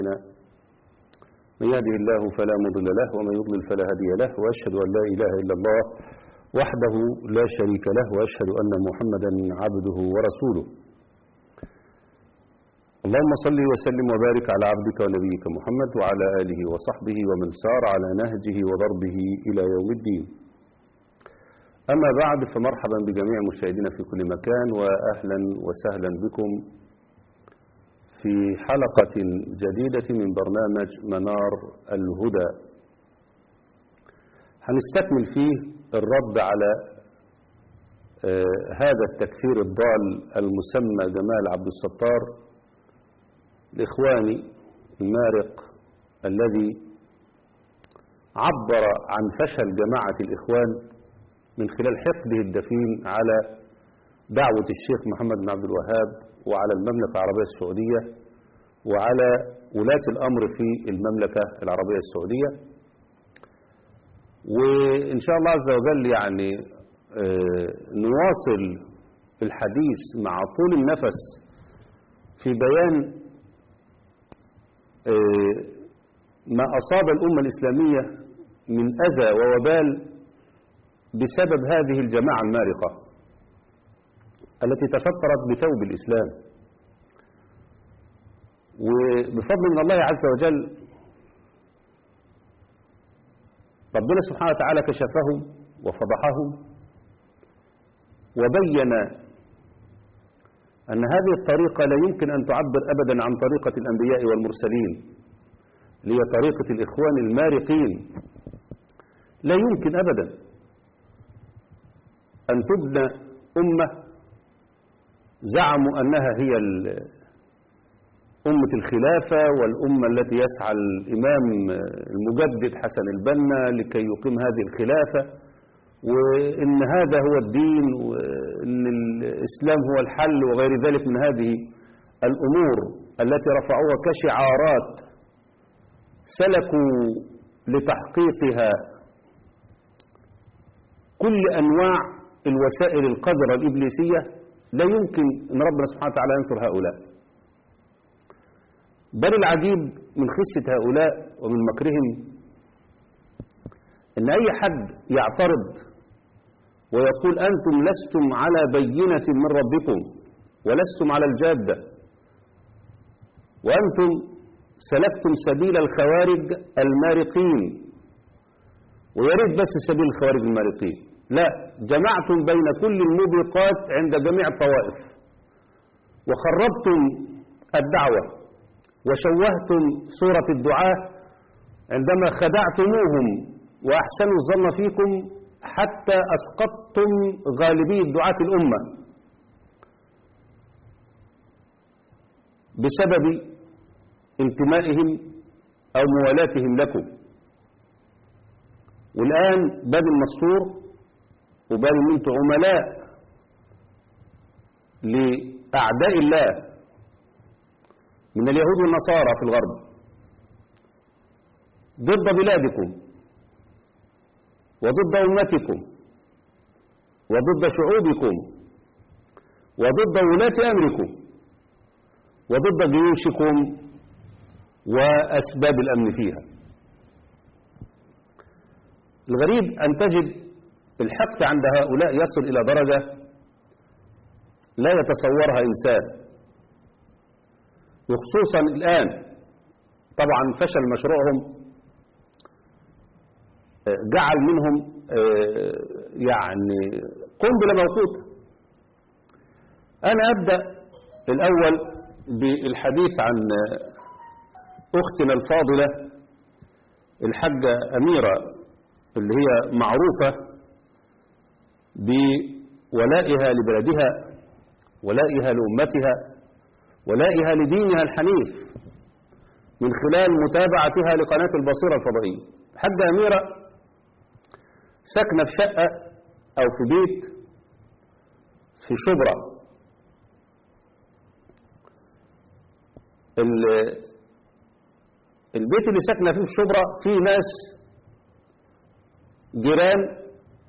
من يهده الله فلا مضل له ومن يضلل فلا هادي له وأشهد أن لا إله إلا الله وحده لا شريك له وأشهد أن محمدا عبده ورسوله اللهم صل وسلم وبارك على عبدك ونبيك محمد وعلى آله وصحبه ومن سار على نهجه وضربه إلى يوم الدين أما بعد فمرحبا بجميع مشاهدينا في كل مكان وأهلا وسهلا بكم في حلقة جديدة من برنامج منار الهدى هنستكمل فيه الرد على آه هذا التكفير الضال المسمى جمال عبد الستار الإخواني المارق الذي عبر عن فشل جماعة الإخوان من خلال حقده الدفين على دعوة الشيخ محمد بن عبد الوهاب وعلى المملكة العربية السعودية وعلى ولاة الأمر في المملكة العربية السعودية وإن شاء الله عز وجل يعني نواصل الحديث مع طول النفس في بيان ما أصاب الأمة الإسلامية من أذى ووبال بسبب هذه الجماعة المارقة التي تسترت بثوب الإسلام وبفضل من الله عز وجل ربنا سبحانه وتعالى كشفهم وفضحهم وبين أن هذه الطريقة لا يمكن أن تعبر أبدا عن طريقة الأنبياء والمرسلين اللي هي طريقة الإخوان المارقين لا يمكن أبدا أن تبنى أمة زعموا أنها هي أمة الخلافة والأمة التي يسعى الإمام المجدد حسن البنا لكي يقيم هذه الخلافة وإن هذا هو الدين وإن الإسلام هو الحل وغير ذلك من هذه الأمور التي رفعوها كشعارات سلكوا لتحقيقها كل أنواع الوسائل القذرة الإبليسية لا يمكن أن ربنا سبحانه وتعالى ينصر هؤلاء بل العجيب من خسة هؤلاء ومن مكرهم أن أي حد يعترض ويقول أنتم لستم على بينة من ربكم ولستم على الجادة وأنتم سلكتم سبيل الخوارج المارقين ويريد بس سبيل الخوارج المارقين لا جمعتم بين كل الموبقات عند جميع الطوائف وخربتم الدعوة وشوهتم صورة الدعاة عندما خدعتموهم وأحسنوا الظن فيكم حتى أسقطتم غالبية دعاة الأمة بسبب انتمائهم أو موالاتهم لكم والآن باب المسطور وبال ان انتم عملاء لأعداء الله من اليهود والنصارى في الغرب ضد بلادكم وضد أمتكم وضد شعوبكم وضد ولاة أمركم وضد جيوشكم وأسباب الأمن فيها الغريب أن تجد الحقد عند هؤلاء يصل إلى درجة لا يتصورها إنسان وخصوصا الآن طبعا فشل مشروعهم جعل منهم يعني قنبلة موقوتة أنا أبدأ الأول بالحديث عن أختنا الفاضلة الحاجة أميرة اللي هي معروفة بولائها لبلدها ولائها لأمتها ولائها لدينها الحنيف من خلال متابعتها لقناة البصيرة الفضائية حاجة أميرة ساكنة في شقة أو في بيت في شبرا البيت اللي ساكنة فيه في شبرا فيه ناس جيران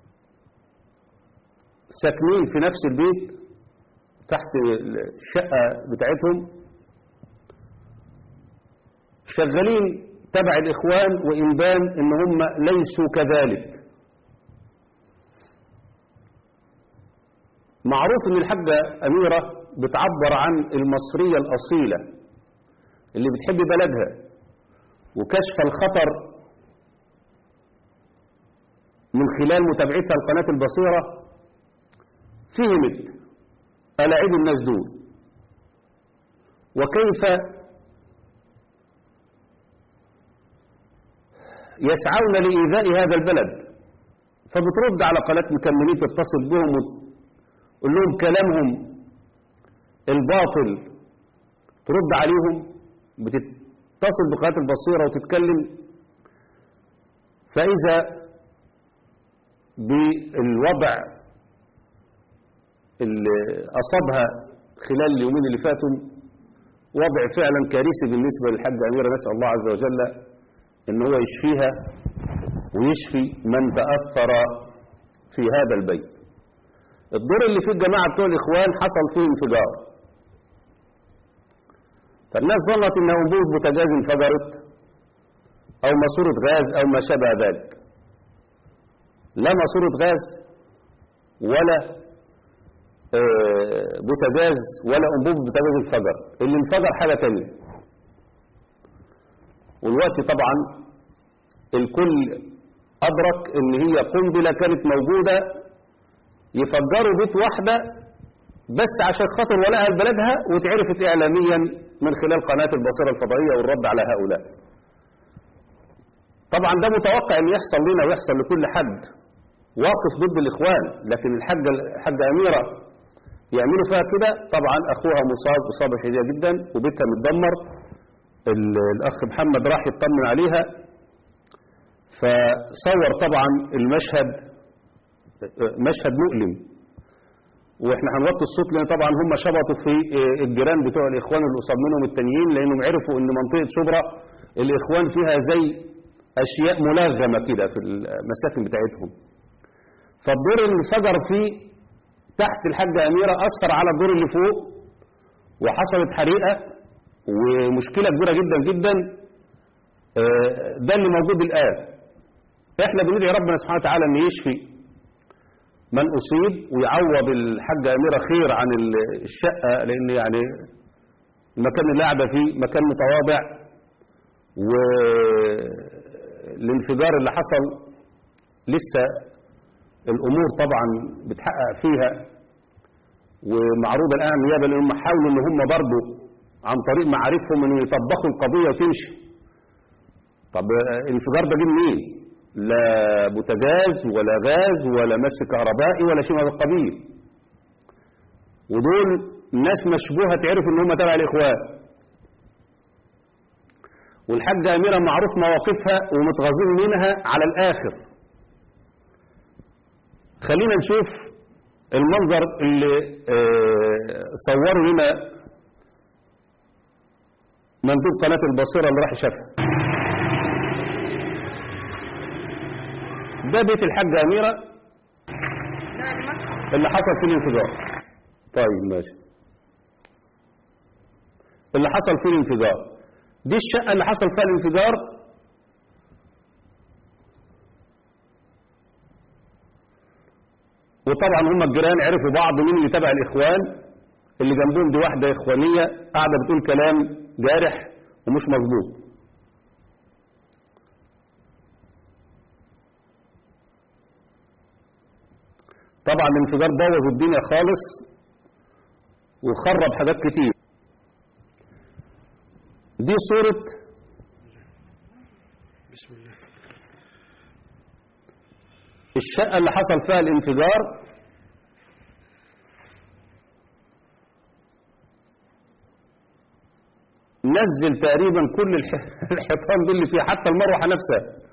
ساكنين في نفس البيت تحت الشقة بتاعتهم شغالين تبع الإخوان وإن بان إن هم ليسوا كذلك معروف إن الحاجة أميرة بتعبر عن المصرية الأصيلة اللي بتحب بلدها وكشف الخطر من خلال متابعتها لقناة البصيرة فهمت ألاعيب الناس دول وكيف يسعون لإيذاء هذا البلد فبترد على قناة مكملين تتصل بهم وتقول لهم كلامهم الباطل ترد عليهم بتتصل بقناة البصيرة وتتكلم فإذا بالوضع اللي أصابها خلال اليومين اللي فاتوا وضع فعلا كارثي بالنسبة للحاجة أميرة نسأل الله عز وجل ان هو يشفيها ويشفي من تأثر في هذا البيت الدور اللي فيه الجماعة بتوع الإخوان حصل فيه انفجار فالناس ظنت ان أنبوبة بوتاجاز انفجرت أو ماسورة غاز أو ما شابه ذلك لا ماسورة غاز ولا بوتاجاز ولا أنبوبة بوتاجاز انفجر اللي انفجر حاجة تانية والوقت طبعا الكل أدرك ان هي قنبلة كانت موجودة يفجروا بيت واحدة بس عشان خاطر ولاها لبلدها واتعرفت إعلاميا من خلال قناة البصيرة الفضائية والرد على هؤلاء طبعا ده متوقع ان يحصل لنا ويحصل لكل حد واقف ضد الإخوان لكن الحاجة, الحاجة أميرة يعملوا فيها كده طبعا أخوها مصاب إصابة شديدة جدا وبيتها متدمر الأخ محمد راح يطمن عليها فصور طبعا المشهد مشهد مؤلم واحنا هنوطي الصوت لان طبعا هم شبطوا في الجيران بتوع الاخوان اللي قصاد منهم التانيين لانهم عرفوا ان منطقه شبرا الاخوان فيها زي اشياء ملغمه كده في المساكن بتاعتهم فالدور اللي انفجر فيه تحت الحاجه اميره اثر على الدور اللي فوق وحصلت حريقه ومشكلة كبيرة جدا جدا ده اللي موجود الآن احنا بندعي ربنا سبحانه وتعالى ان يشفي من أصيب ويعوض الحاجة أميرة خير عن الشقة لأن يعني المكان اللي قاعدة فيه مكان متواضع والانفجار اللي حصل لسه الأمور طبعا بتحقق فيها ومعروضة الآن نيابة لأنهم حاولوا ان هم برضه عن طريق معارفهم انه يطبقوا القضية وتمشي طب الانفجار ده جه منين لا بوتاجاز ولا غاز ولا مس كهربائي ولا شيء من هذا القبيل ودول ناس مشبوهة تعرف ان هم تبع الاخوان والحاجة أميرة معروف مواقفها ومتغاظين منها على الآخر خلينا نشوف المنظر اللي صوروا لنا مندوب قناة البصيرة اللي راح شافها ده بيت الحاجة أميرة اللي حصل فيه الانفجار طيب ماشي اللي حصل فيه الانفجار دي الشقة اللي حصل فيها الانفجار وطبعا هم الجيران عرفوا بعض مين اللي تبع الإخوان اللي جنبهم دي واحدة إخوانية قاعدة بتقول كلام جارح ومش مظبوط طبعا الانفجار بوظ الدنيا خالص وخرب حاجات كتير دي صورة بسم الله الشقة اللي حصل فيها الانفجار نزل تقريبا كل الح- الحيطان دي اللي فيها حتى المروحة نفسها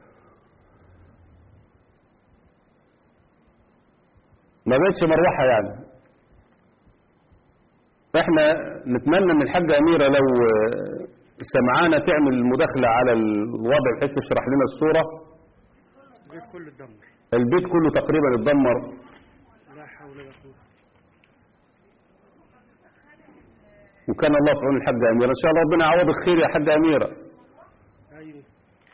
ما بقتش مروحة يعني احنا نتمنى ان الحاجة اميرة لو آه، سمعانا تعمل مداخلة على الوضع بحيث تشرح لنا الصورة البيت كله اتدمر البيت كله تقريبا اتدمر لا حول ولا قوة وكان الله في عون الحاجة أميرة إن شاء الله ربنا يعوضك خير يا حاجة أميرة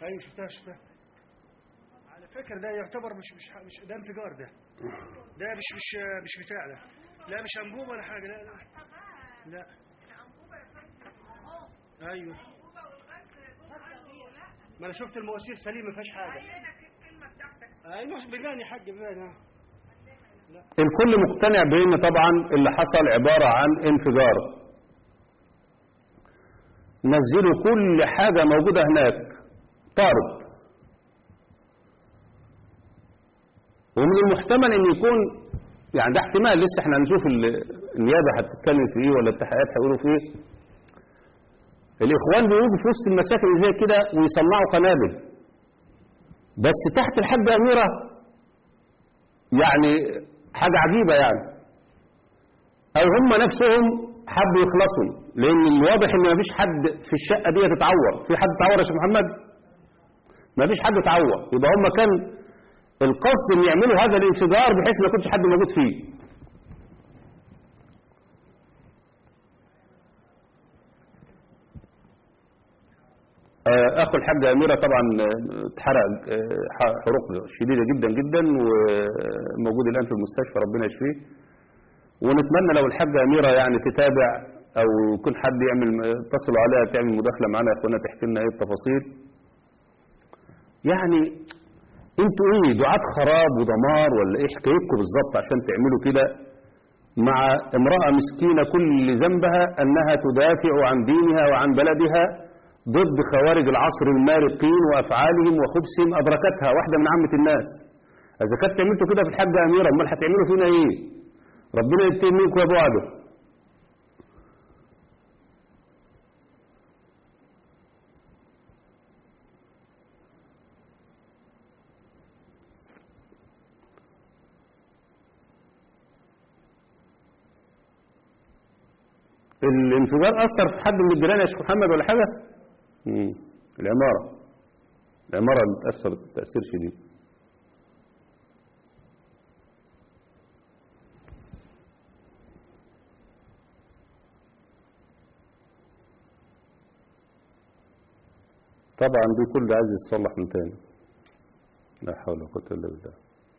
ايوه شفتها شفتها على فكره ده يعتبر مش مش مش ده انفجار ده ده مش مش مش بتاع ده لا مش انبوبه ولا حاجه لا لا لا ايوه ما انا شفت المواسير سليمه ما فيهاش حاجه ايوه بيبان يا حاج بيبان ها. الكل مقتنع بان طبعا اللي حصل عبارة عن انفجار نزلوا كل حاجة موجودة هناك طارد ومن المحتمل ان يكون يعني ده احتمال لسه احنا هنشوف ال- النيابة هتتكلم في ايه ولا التحقيقات هيقولوا في ايه الاخوان بيجوا في وسط المساكن اللي زي كده ويصنعوا قنابل بس تحت الحاجة أميرة يعني حاجة عجيبة يعني أو هم نفسهم حبوا يخلصوا لأن الواضح إن مفيش حد في الشقة دي تتعور في حد اتعور يا شيخ محمد مفيش حد اتعور يبقى هم كان القصد إن يعملوا هذا الانفجار بحيث ما يكونش حد موجود فيه آه، اخو الحاجة اميرة طبعا آه، اتحرق آه، ح- حروق شديدة جدا جدا وموجود الان في المستشفى ربنا يشفيه ونتمنى لو الحاجة اميرة يعني تتابع او يكون حد يعمل اتصلوا عليها تعمل مداخلة معنا يا اخوانا تحكي لنا ايه التفاصيل يعني انتوا ايه دعاة خراب ودمار ولا ايه حكايتكم بالظبط عشان تعملوا كده مع امرأة مسكينة كل ذنبها انها تدافع عن دينها وعن بلدها ضد خوارج العصر المارقين وافعالهم وخبثهم ادركتها واحدة من عامة الناس اذا كنت عملتوا كده في الحاجة اميرة امال هتعملوا فينا ايه ربنا ينتقم منكم يا ابو عبد الانفجار أثر في حد من الجيران يا شيخ محمد ولا حاجة؟ مم. العمارة العمارة اللي اتأثرت تأثير شديد طبعا دي كل عايز يتصلح من تاني لا حول ولا قوة إلا بالله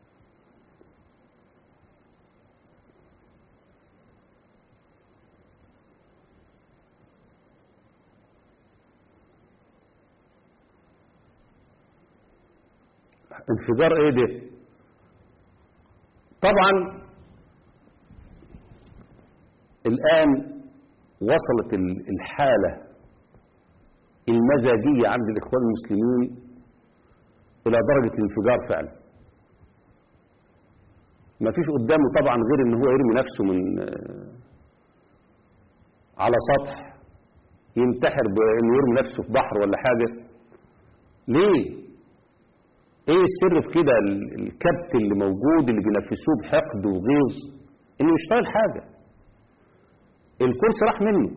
انفجار ايه ده طبعا الآن وصلت ال- الحالة المزاجية عند الإخوان المسلمين إلى درجة الانفجار فعلا ما فيش قدامه طبعا غير ان هو يرمي نفسه من آه، على سطح ينتحر بانه يرمي نفسه في بحر ولا حاجة ليه ايه السر في كده ال- الكبت اللي موجود اللي بينفسوه بحقد وغيظ انه مش طايل حاجه الكرسي راح منه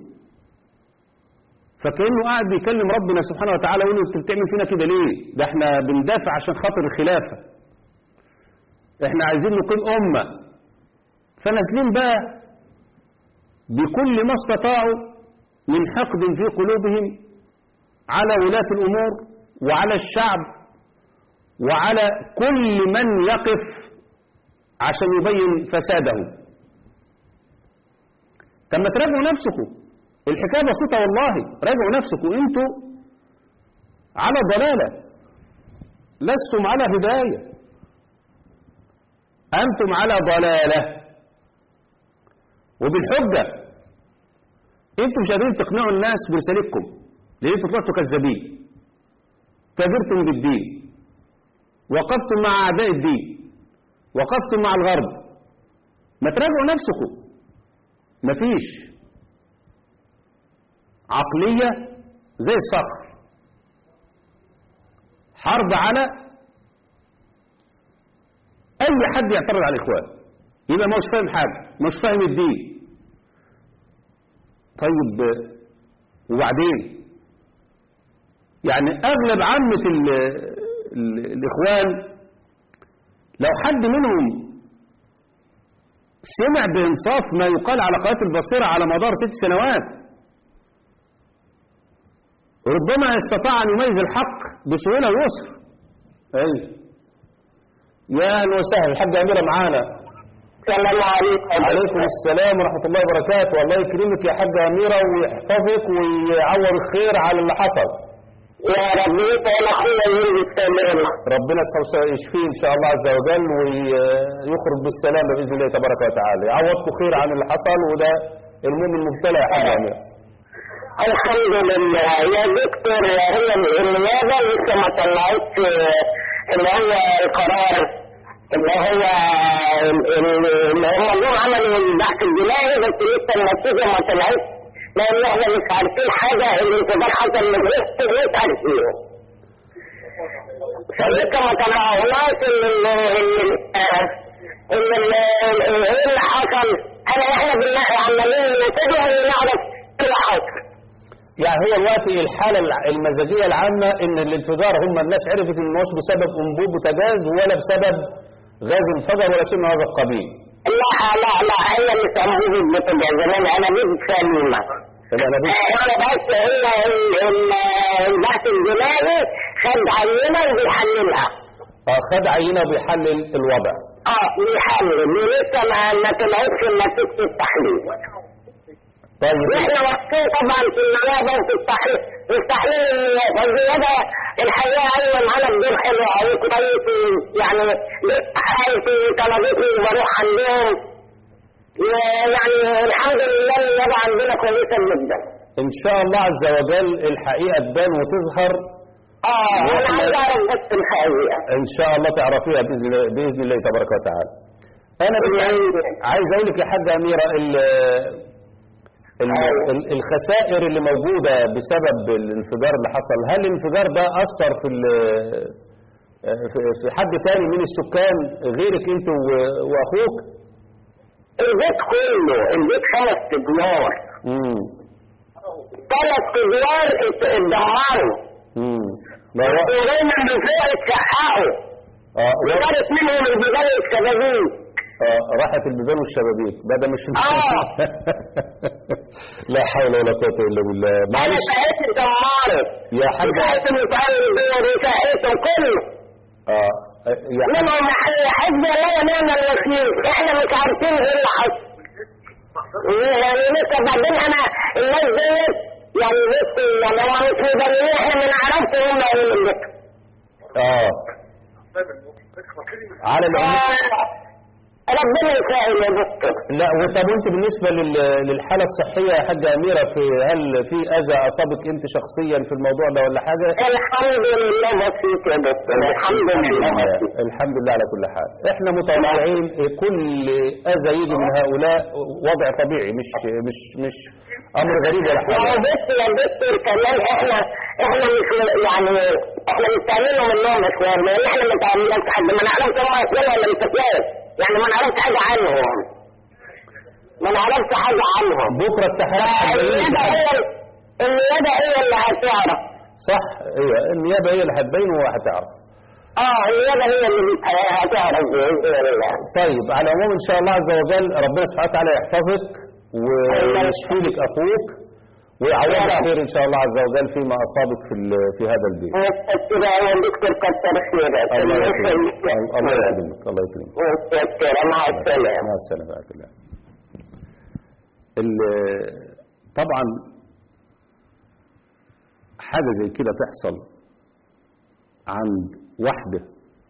فكانه قاعد بيكلم ربنا سبحانه وتعالى يقول له انت بتعمل فينا كده ليه ده احنا بندافع عشان خاطر الخلافه احنا عايزين نقيم امه فنازلين بقى بكل ما استطاعوا من حقد في قلوبهم على ولاة الامور وعلى الشعب وعلى كل من يقف عشان يبين فساده طب ما تراجعوا نفسكم الحكايه بسيطه والله راجعوا نفسكم انتوا على ضلاله لستم على هدايه انتم على ضلاله وبالحجه انتم مش قادرين تقنعوا الناس برسالتكم لان انتوا طلعتوا كذابين تاجرتم بالدين وقفتم مع أعداء الدين وقفتم مع الغرب ما تراجعوا نفسكم مفيش عقلية زي الصخر حرب على أي حد يعترض على الإخوان يبقى مش فاهم حاجة مش فاهم الدين طيب وبعدين يعني أغلب عامة ال ال الإخوان لو حد منهم سمع بإنصاف ما يقال على قناة البصيرة على مدار ست سنوات ربما استطاع أن يميز الحق بسهولة ويسر ايوه يا اهلا وسهلا الحاجة أميرة معانا السلام عليكم عليكم السلام ورحمة الله وبركاته الله يكرمك يا حاجة أميرة ويحفظك ويعوض الخير على اللي حصل يا رب يسأل أخويا يلبس السلامة ربنا سوف يشفيه إن شاء الله عز وجل ويخرج بالسلامة بإذن الله تبارك وتعالى يعوضكم خير عن اللي حصل وده المؤمن المبتلى يا حاجة أميرة الحمد لله يا دكتور هي النيابة لسه ما طلعتش اللي هو القرار اللي هو اللي هم جم عملوا البحث الجنائي بس لسه النتيجة ما طلعتش لأن احنا مش عارفين حاجة الانتظار حصل من غير مش عارفين فلسه ما طلعوناش ال- ال- ال- ال- ال- ال- ايه اللي حصل انا احنا بالله عمالين نتابع ونعرف ايه اللي حصل يعني هو دلوقتي الحالة الع- المزاجية العامة إن الانفجار هم الناس عرفت إن مش بسبب أنبوب بوتاجاز ولا بسبب غاز انفجر ولا شيء من هذا القبيل لا لا لا هي مش انبوب البوتاجاز انا انا بيت سليمة يبقى أنا بس انا بس هي ال- ال- البحث الجنائي خد عينة وبيحللها آه، خد عينة وبيحلل الوضع اه بيحلل ولسه ما ما طلعتش نتيجة التحليل طيب واحنا واقفين طبعا في النيابه وفي التحليل التحليل الزياده الحقيقه ايوه معانا بدور حلو قوي كويس يعني حالتي طلبتني بروح عندهم يعني الحمد لله النيابه عندنا كويسه جدا إن شاء الله عز وجل الحقيقة تبان وتظهر اه انا عايز اعرف بس الحقيقه إن شاء الله تعرفيها بإذن الله, بإذن الله تبارك وتعالى أنا بس عايز- عايز أقول لك يا حاجة أميرة ال ال ال الخسائر اللي موجودة بسبب الانفجار اللي حصل هل الانفجار ده أثر في ال- في في حد تاني من السكان غيرك أنت و- وأخوك؟ البيت كله البيت خمس ادوار امم ثلاث ادوار ات- اتدمروا امم لا و- ودايما من فوق اتشققوا اه و- وجرت منهم البدايه الشبابيك آه، راحت البيبان والشبابيك بدل مش آه. لا حول ولا قوة إلا بالله انا معلش شقتي اتدمرت يا حاجة وشقت المتعلم دول وشقتهم كله اه يا حاجة منهم محل حزب الله ونعم الوكيل احنا مش عارفين ايه اللي حصل يعني لسه بعدين انا الناس ديت يعني بص يعني هو مش مبينين احنا ما نعرفش هم ايه اللي اه على العموم ربنا يسهل يا دكتور لا وطب وانت بالنسبة لل- للحالة الصحية يا حاجة أميرة في هل في أذى أصابك أنت شخصيا في الموضوع ده ولا حاجة؟ الحمد لله بسيط يا دكتور الحمد لله بسيط الحمد لله على كل حال احنا متوقعين كل أذى يجي من هؤلاء وضع طبيعي مش مش مش أمر غريب ولا ما هو حاجة بس يا دكتور كمان احنا احنا مش يعني احنا مستعملين منهم اسلام لان احنا ما تعاملناش حد ما نعرفش هم اسلام ولا مش اسلام يعني ما نعرفش حاجه عنهم ما نعرفش حاجه عنهم بكرة التحرير هتبين النيابه هي النيابه هي اللي هتعرف صح ايوه النيابة هي اللي هتبين وهتعرف اه النيابه هي اللي هتعرف باذن الله طيب على العموم ان شاء الله عز وجل ربنا سبحانه وتعالى يحفظك ويشفي لك اخوك ويعوضك خير ان شاء الله عز وجل فيما اصابك في ال- في هذا البيت متشكرة يا دكتور كتر خيرك الله الله يكرمك يخليك الله يكرمك الله يكرمك متشكرة مع السلامة مع السلامة بارك الله ال- طبعا حاجة زي كده تحصل عند واحدة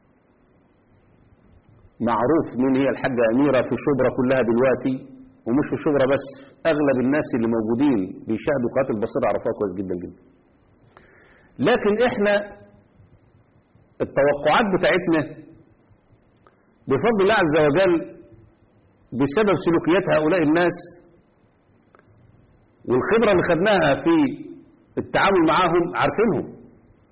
معروف مين هي الحاجة أميرة في شبرا كلها دلوقتي ومش في شبرا بس أغلب الناس اللي موجودين بيشاهدوا قاتل بصير عرفوها كويس جدا جدا لكن إحنا التوقعات بتاعتنا بفضل الله عز وجل بسبب سلوكيات هؤلاء الناس والخبرة اللي خدناها في التعامل معاهم عارفينهم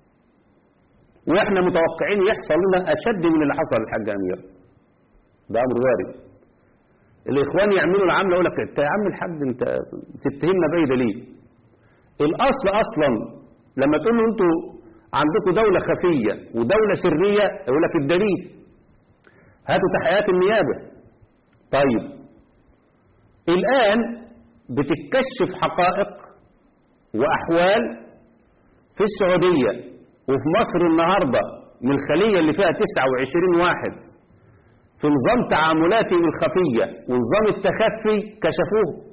واحنا متوقعين يحصل لنا اشد من اللي حصل للحاج امير ده امر وارد الاخوان يعملوا العمله يقول لك انت يا عم الحاج انت تتهمنا باي دليل الاصل اصلا لما تقول له انتوا عندكم دوله خفيه ودوله سريه يقول لك الدليل هاتوا تحقيقات النيابه طيب الان بتتكشف حقائق واحوال في السعوديه وفي مصر النهاردة من الخلية اللي فيها 29 واحد في نظام تعاملاتهم الخفية ونظام التخفي كشفوه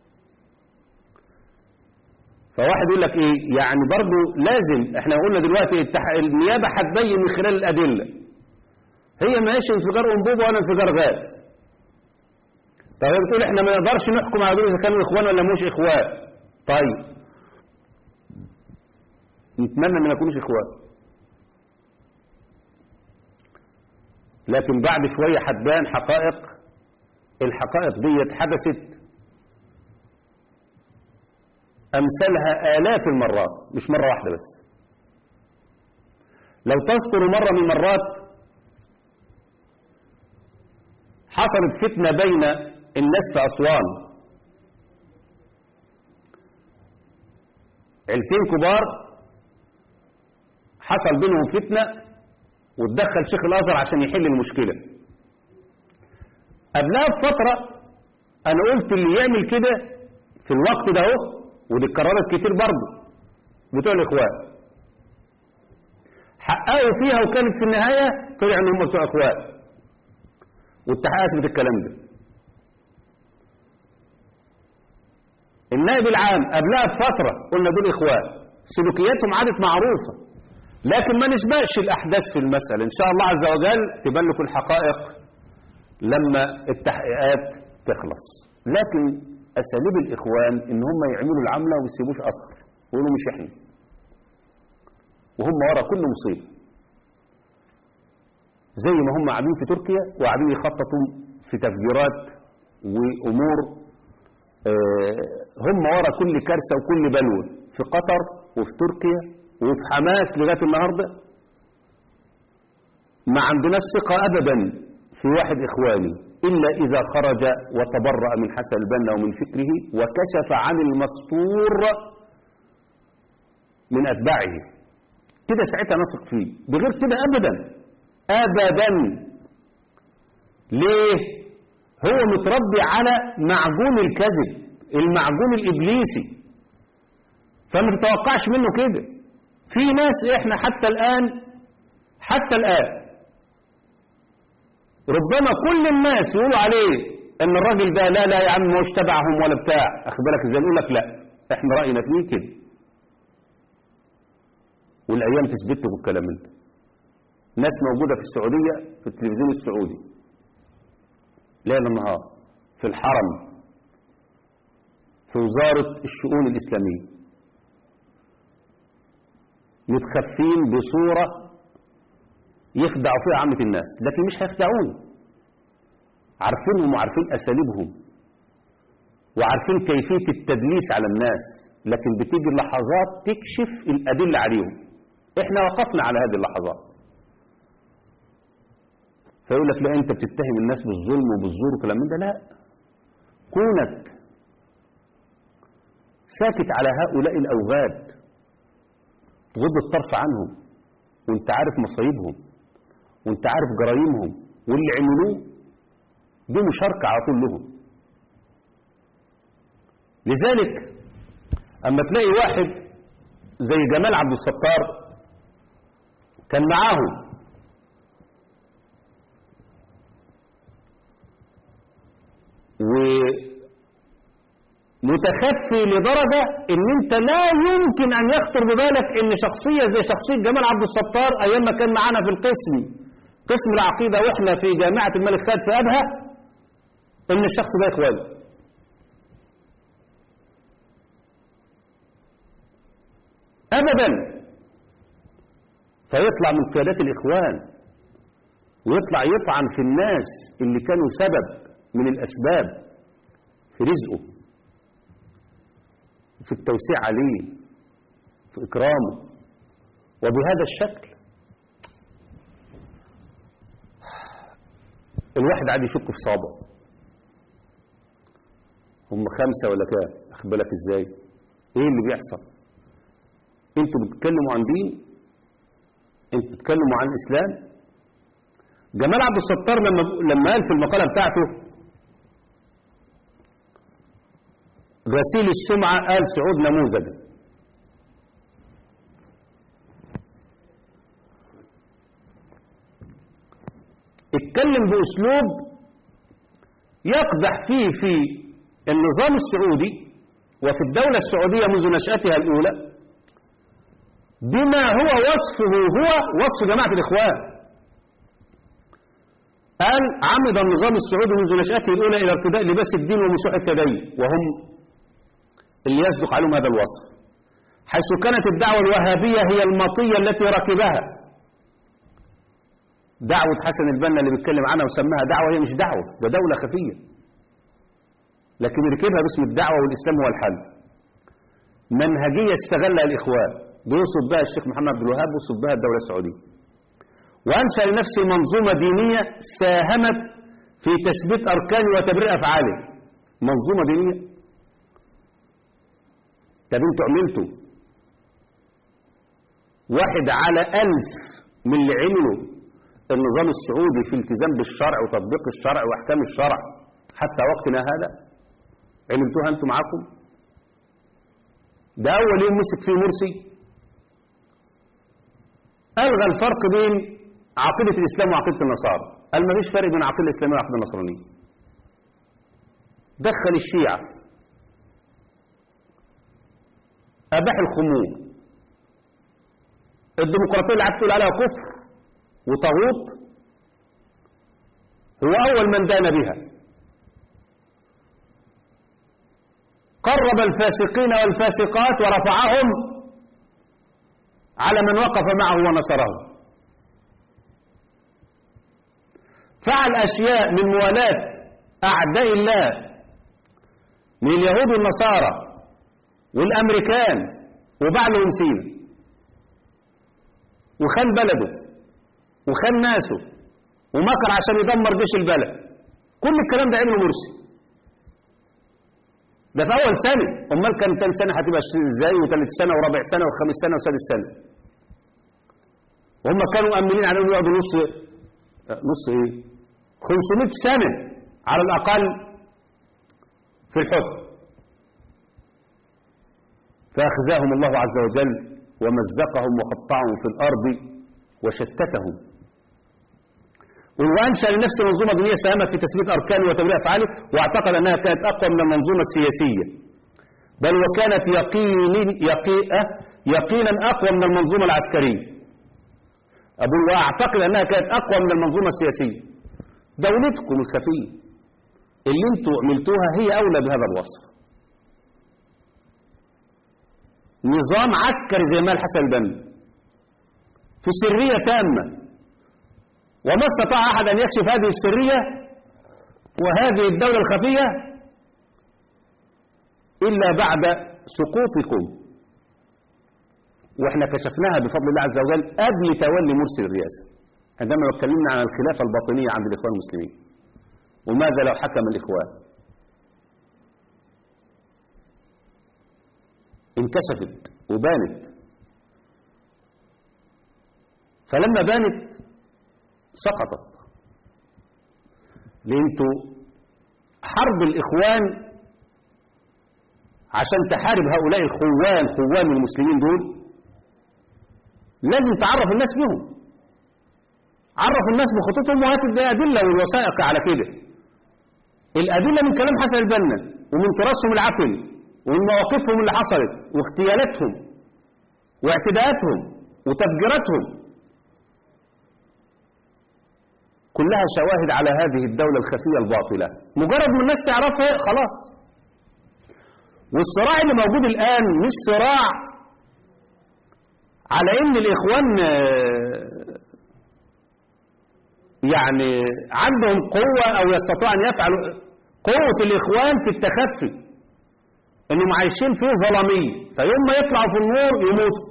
فواحد يقول لك ايه يعني برضو لازم احنا قلنا دلوقتي التح- النيابة هتبين من خلال الأدلة هي ما هيش انفجار أنبوبة ولا انفجار غاز طب هي بتقول احنا ما نقدرش نحكم على دول اذا كانوا اخوان ولا مش اخوان طيب نتمنى ان ما يكونوش اخوان لكن بعد شوية هتبان حقائق الحقائق ديت حدثت أمثالها آلاف المرات مش مرة واحدة بس لو تذكر مرة من المرات حصلت فتنة بين الناس في أسوان عيلتين كبار حصل بينهم فتنة وتدخل شيخ الأزهر عشان يحل المشكلة قبلها بفترة أنا قلت اللي يعمل كده في الوقت ده اهو ودي اتكررت كتير برضه بتوع الإخوان حققوا فيها وكانت في النهاية طلع إن هم بتوع إخوان والتحقيقات بت الكلام ده النائب العام قبلها بفترة قلنا دول إخوان سلوكياتهم عادت معروفة لكن ما نسبقش الأحداث في المسألة إن شاء الله عز وجل تبان لكم الحقائق لما التحقيقات تخلص لكن أساليب الإخوان إن هم يعملوا العملة وما يسيبوش أثر ويقولوا مش إحنا وهم ورا كل مصيبة زي ما هم قاعدين في تركيا وقاعدين يخططوا في تفجيرات وأمور آه، هم ورا كل كارثة وكل بلوى في قطر وفي تركيا وفي حماس لغاية النهاردة ما عندناش ثقة أبدا في واحد إخواني إلا إذا خرج وتبرأ من حسن البنا ومن فكره وكشف عن المستور من أتباعه كده ساعتها نثق فيه بغير كده أبدا أبدا ليه هو متربي على معجون الكذب المعجون الإبليسي فما تتوقعش منه كده في ناس احنا حتى الآن حتى الآن ربما كل الناس يقولوا عليه ان الراجل ده لا لا يا عم مش تبعهم ولا بتاع اخد بالك ازاي نقول لك لا احنا راينا فيه كده والايام تثبت لكم الكلام ده ناس موجوده في السعوديه في التلفزيون السعودي ليل نهار في الحرم في وزاره الشؤون الاسلاميه متخفين بصوره يخدعوا فيها عامة الناس لكن مش هيخدعون عارفينهم وعارفين أساليبهم وعارفين كيفية التدليس على الناس لكن بتيجي لحظات تكشف الأدلة عليهم احنا وقفنا على هذه اللحظات فيقول لك لا انت بتتهم الناس بالظلم وبالزور وكلام من ده لا كونك ساكت على هؤلاء الأوغاد تغض الطرف عنهم وانت عارف مصايبهم وانت عارف جرايمهم واللي عملوه دي مشاركة على طول لهم لذلك اما تلاقي واحد زي جمال عبد الستار كان معاهم ومتخفي لدرجة ان انت لا يمكن ان يخطر ببالك ان شخصية زي شخصية جمال عبد الستار ايام ما كان معانا في القسم قسم العقيدة واحنا في جامعة الملك خالد في ابها ان الشخص ده اخواني ابدا فيطلع من قيادات الاخوان ويطلع يطعن في الناس اللي كانوا سبب من الاسباب في رزقه في التوسيع عليه في إكرامه وبهذا الشكل الواحد عاد يشك في صابه هم خمسة ولا كام أخد بالك إزاي إيه اللي بيحصل أنتوا بتتكلموا عن دين أنتوا بتتكلموا عن الإسلام جمال عبد الستار لما لما قال في المقالة بتاعته غسيل السمعة قال سعود نموذج بيتكلم بأسلوب يقدح فيه في النظام السعودي وفي الدولة السعودية منذ نشأتها الأولى بما هو وصفه هو وصف جماعة الإخوان قال عمد النظام السعودي منذ نشأته الأولى إلى ارتداء لباس الدين ومسوح التدين وهم اللي يصدق عليهم هذا الوصف حيث كانت الدعوة الوهابية هي المطية التي ركبها دعوة حسن البنا اللي بيتكلم عنها وسماها دعوة هي مش دعوة ده دولة خفية لكن ركبها باسم الدعوة والإسلام هو الحل منهجية استغلها الإخوان بيوصف بها الشيخ محمد عبد الوهاب ويوصف بها الدولة السعودية وأنشأ لنفسه منظومة دينية ساهمت في تثبيت أركان وتبرير أفعاله منظومة دينية طب انتوا عملتوا واحد على ألف من اللي عملوا النظام السعودي في التزام بالشرع وتطبيق الشرع وأحكام الشرع حتى وقتنا هذا عملتوها أنتم معاكم ده أول يوم مسك فيه مرسي ألغى الفرق بين عقيدة الإسلام وعقيدة النصارى قال ما فيش فرق بين عقيدة الإسلامية وعقيدة النصرانية دخل الشيعة أباح الخمور الديمقراطية اللي تقول عليها كفر وطاغوت هو أول من دان بها قرب الفاسقين والفاسقات ورفعهم على من وقف معه ونصره فعل أشياء من موالاة أعداء الله من اليهود والنصارى والأمريكان وباع لهم سينا وخان بلده وخان ناسه ومكر عشان يدمر جيش البلد كل الكلام ده عمله مرسي ده في أول سنة أمال كان تاني سنة هتبقى ازاي وثالث سنة ورابع سنة وخامس سنة وسادس سنة وهم كانوا مأمنين عليهم يقعدوا نص نص ايه 500 سنة على الأقل في الحكم فأخذاهم الله عز وجل ومزقهم وقطعهم في الأرض وشتتهم وأنشأ لنفسه منظومة دينية ساهمت في تثبيت أركانه وتبرير أفعاله واعتقد أنها كانت أقوى من المنظومة السياسية بل وكانت يقين يقي يقينا أقوى من المنظومة العسكرية أقول وأعتقد أنها كانت أقوى من المنظومة السياسية دولتكم الخفية اللي انتوا عملتوها هي أولى بهذا الوصف نظام عسكري زي ما الحسن البنا في سرية تامة وما استطاع أحد أن يكشف هذه السرية وهذه الدولة الخفية إلا بعد سقوطكم واحنا كشفناها بفضل الله عز وجل قبل تولي مرسي الرئاسة عندما اتكلمنا عن الخلافة الباطنية عند الإخوان المسلمين وماذا لو حكم الإخوان انكشفت وبانت فلما بانت سقطت لانتوا حرب الإخوان عشان تحارب هؤلاء الخوان خوان المسلمين دول لازم تعرف الناس بهم عرف الناس بخطوطهم وهات الأدلة والوثائق على كده الأدلة من كلام حسن البنا ومن تراثهم العفن ومن مواقفهم اللي حصلت واغتيالاتهم واعتداءاتهم وتفجيراتهم كلها شواهد على هذه الدولة الخفية الباطلة مجرد ما الناس تعرفها خلاص والصراع اللي موجود الآن مش صراع على ان الإخوان يعني عندهم قوة أو يستطيعوا أن يفعلوا قوة الإخوان في التخفي إنهم عايشين فيه ظلامية فيوم ما يطلعوا في النور يموتوا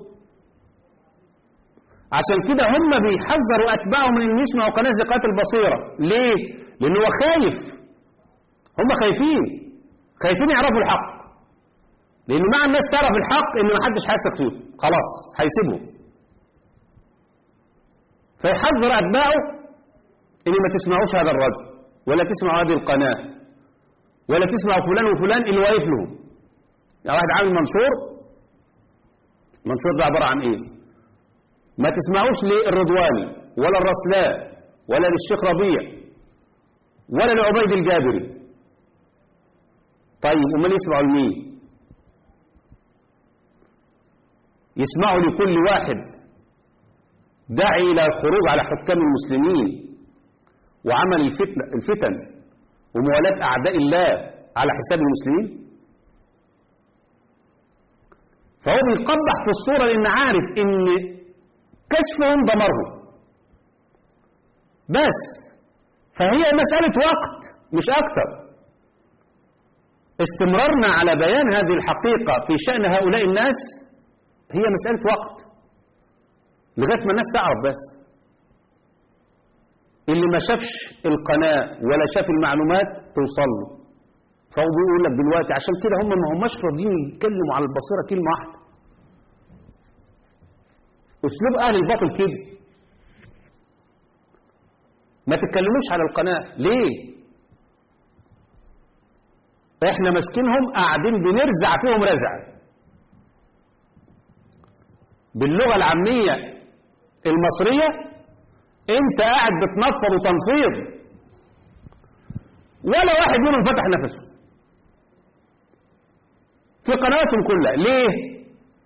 عشان كده هم بيحذروا أتباعهم من أن يسمعوا قناة زكاة البصيرة ليه؟ لأنه هو خايف هم خايفين خايفين يعرفوا الحق لأن مع الناس تعرف الحق إن ما حدش هيثق فيه خلاص هيسيبهم فيحذر أتباعه إن ما تسمعوش هذا الرجل ولا تسمعوا هذه القناة ولا تسمعوا فلان وفلان اللي واقف لهم يعني واحد عامل منشور منشور ده عبارة عن إيه ما تسمعوش للرضواني ولا الرسلاء ولا للشيخ ربيع ولا لعبيد الجابري طيب امال يسمعوا لمين يسمعوا لكل واحد داعي الى الخروج على حكام المسلمين وعمل الفتن, الفتن وموالاة اعداء الله على حساب المسلمين فهو بيقبح في الصورة لان عارف ان كشفهم دمرهم بس فهي مسألة وقت مش أكثر استمرارنا على بيان هذه الحقيقة في شأن هؤلاء الناس هي مسألة وقت لغاية ما الناس تعرف بس اللي ما شافش القناة ولا شاف المعلومات توصل له فهو بيقول لك دلوقتي عشان كده هم ما هماش راضيين يتكلموا على البصيرة كلمة واحدة أسلوب أهل الباطل كده ما تتكلموش على القناة ليه احنا ماسكينهم قاعدين بنرزع فيهم رزع باللغة العامية المصرية انت قاعد بتنفض وتنفيض ولا واحد منهم فتح نفسه في قناتهم كلها ليه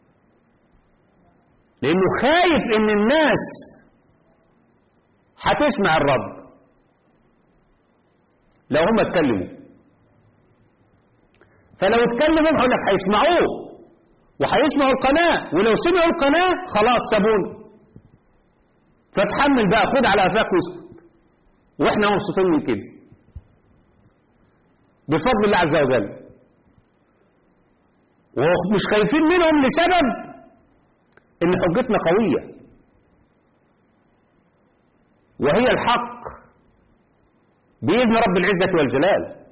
لانه خايف ان الناس هتسمع الرب لو هم اتكلموا فلو اتكلموا هقول لك هيسمعوه وهيسمعوا القناة ولو سمعوا القناة خلاص سابونا فتحمل بقى خد على قفاك واسكت واحنا مبسوطين من كده بفضل الله عز وجل ومش خايفين منهم لسبب ان حجتنا قويه وهي الحق بإذن رب العزة والجلال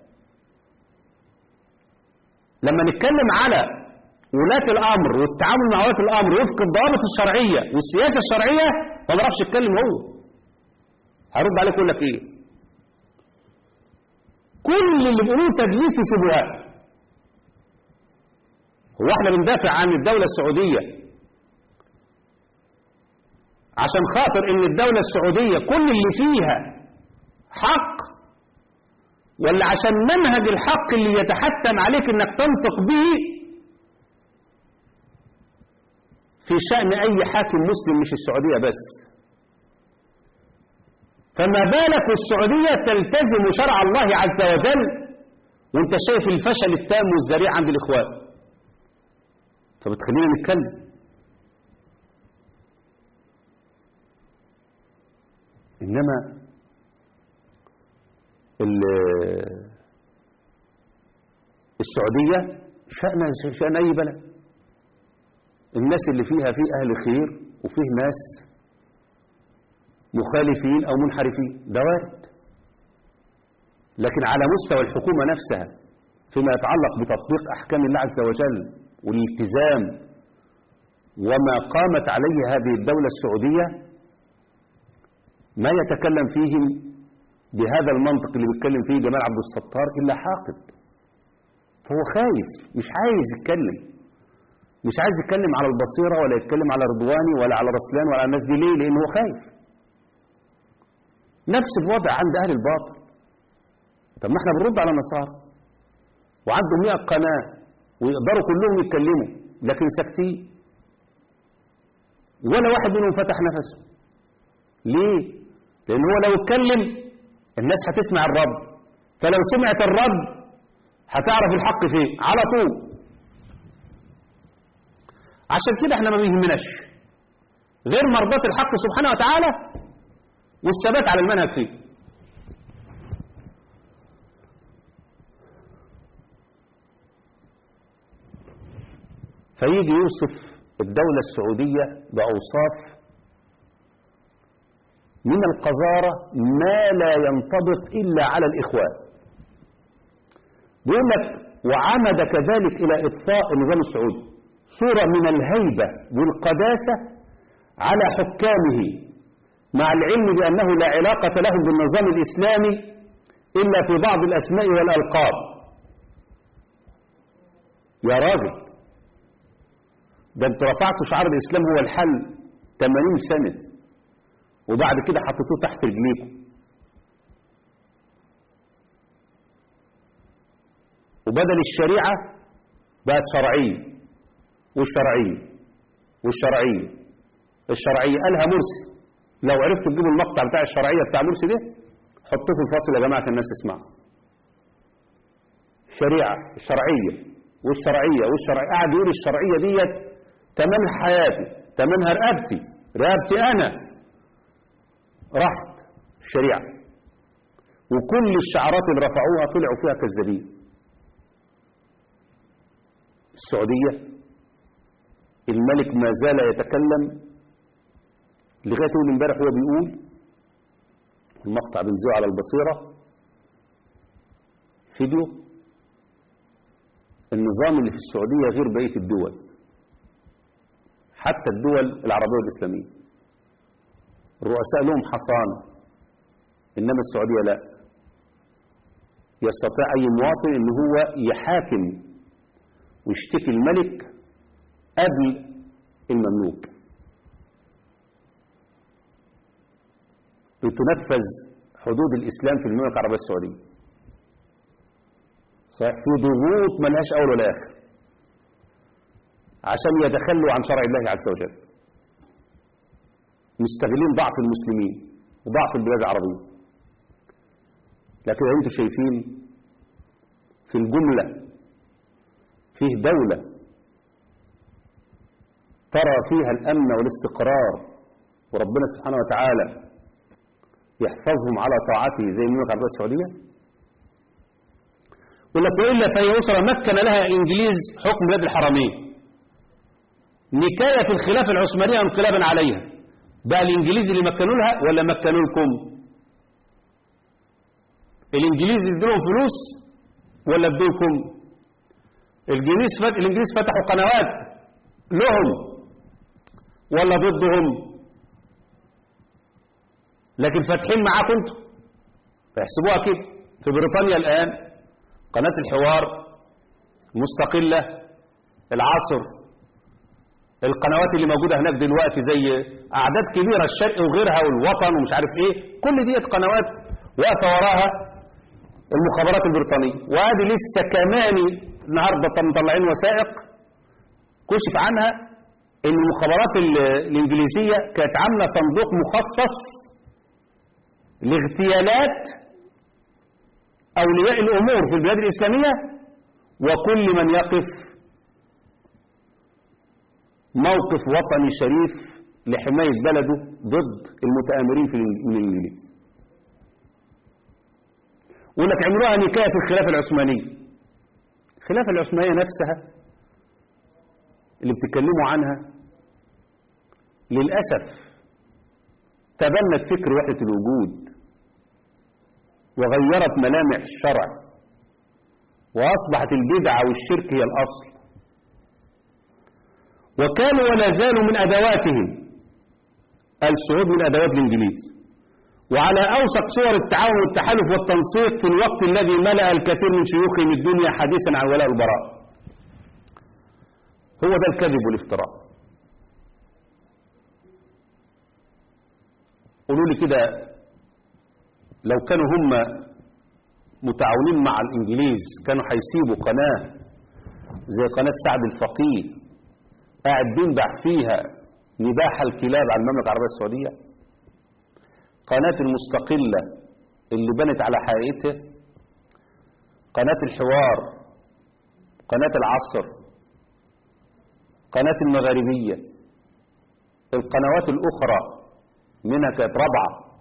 لما نتكلم على ولاة الأمر والتعامل مع ولاة الأمر وفق الضوابط الشرعية والسياسة الشرعية ما بيعرفش يتكلم هو هرد عليك يقول لك إيه كل اللي بيقولوه تدليس وشبهات هو احنا بندافع عن الدولة السعودية عشان خاطر ان الدولة السعودية كل اللي فيها حق ولا عشان منهج الحق اللي يتحتم عليك انك تنطق به في شأن اي حاكم مسلم مش السعودية بس فما بالك والسعودية تلتزم شرع الله عز وجل وانت شايف الفشل التام والذريع عند الاخوان فبتخلينا نتكلم إنما السعودية شأن شأن أي بلد الناس اللي فيها فيه أهل خير وفيه ناس مخالفين أو منحرفين ده وارد لكن على مستوى الحكومة نفسها فيما يتعلق بتطبيق أحكام الله عز وجل والالتزام وما قامت عليه هذه الدولة السعودية ما يتكلم فيهم بهذا المنطق اللي بيتكلم فيه جمال عبد الستار إلا حاقد فهو خايف مش عايز يتكلم مش عايز يتكلم على البصيرة ولا يتكلم على رضواني ولا على رسلان ولا على الناس دي ليه لأنه هو خايف نفس الوضع عند أهل الباطل طب ما احنا بنرد على النصارى وعندهم 100 قناة ويقدروا كلهم يتكلموا لكن ساكتين ولا واحد منهم فتح نفسه ليه لان هو لو اتكلم الناس هتسمع الرب فلو سمعت الرب هتعرف الحق فين على طول عشان كده احنا ما بيهمناش غير مرضات الحق سبحانه وتعالى والثبات على المنهج فيه فيجي يوصف الدولة السعودية بأوصاف من القذارة ما لا ينطبق إلا على الإخوان بيقول لك وعمد كذلك إلى إطفاء النظام السعودي صورة من الهيبة والقداسة على حكامه مع العلم بأنه لا علاقة لهم بالنظام الإسلامي إلا في بعض الأسماء والألقاب يا راجل ده انت رفعت شعار الإسلام هو الحل 80 سنة وبعد كده حطيتوه تحت رجليكم وبدل الشريعة بقت شرعية والشرعية والشرعية الشرعية قالها مرسي لو عرفتوا تجيبوا المقطع بتاع الشرعية بتاع مرسي ده حطوه في الفاصل يا جماعة عشان الناس تسمع شريعة شرعية والشرعية والشرعية قاعد يقول الشرعية ديت تمن حياتي تمنها رقبتي رقبتي أنا راحت الشريعة وكل الشعارات اللي رفعوها طلعوا فيها كذابين السعودية الملك ما زال يتكلم لغاية يوم امبارح هو بيقول المقطع بنزوه على البصيرة فيديو النظام اللي في السعودية غير بقية الدول حتى الدول العربية والإسلامية الرؤساء لهم حصانة إنما السعودية لا يستطيع أي مواطن إن هو يحاكم ويشتكي الملك قبل المملوك بتنفذ حدود الإسلام في المملكة العربية السعودية صحيح في ضغوط ملهاش أول ولا آخر عشان يتخلوا عن شرع الله عز وجل مستغلين ضعف المسلمين وضعف البلاد العربية لكن انتم شايفين في الجملة فيه دولة ترى فيها الأمن والاستقرار وربنا سبحانه وتعالى يحفظهم على طاعته زي المملكة العربية السعودية يقول لك وإلا فهي أسرة مكن لها الإنجليز حكم بلاد الحرمين نكاية في الخلافة العثمانية انقلابا عليها بقى الإنجليز اللي مكنوا لها ولا مكنوا لكم الإنجليز ادوا فلوس ولا ادوكم الإنجليز فت... الإنجليز فتحوا قنوات لهم ولا ضدهم لكن فاتحين معاكم انتم فيحسبوها كده في بريطانيا الآن قناة الحوار مستقلة العصر القنوات اللي موجودة هناك دلوقتي زي أعداد كبيرة الشرق وغيرها والوطن ومش عارف إيه كل ديت قنوات واقفة وراها المخابرات البريطانية وادي لسه كمان النهارده مطلعين وثائق كشف عنها ان المخابرات الانجليزيه كانت عامله صندوق مخصص لاغتيالات اولياء الامور في البلاد الاسلاميه وكل من يقف موقف وطني شريف لحمايه بلده ضد المتآمرين في من الانجليز يقول لك عملوها نكاية في الخلافة العثمانية الخلافة العثمانية نفسها اللي بتتكلموا عنها للأسف تبنت فكر وحدة الوجود وغيرت ملامح الشرع وأصبحت البدعة والشرك هي الأصل وكانوا ولا زالوا من أدواتهم السعود من أدوات الإنجليز وعلى أوثق صور التعاون والتحالف والتنسيق في الوقت الذي ملأ الكثير من شيوخهم الدنيا حديثا عن ولاء البراء هو ده الكذب والافتراء قولوا لي كده لو كانوا هم متعاونين مع الإنجليز كانوا هيسيبوا قناة زي قناة سعد الفقيه قاعد بينبح فيها نباح الكلاب على المملكة العربية السعودية قناة المستقلة اللي بنت على حقيقتها قناة الحوار قناة العصر قناة المغاربية القنوات الأخرى منها كانت رابعة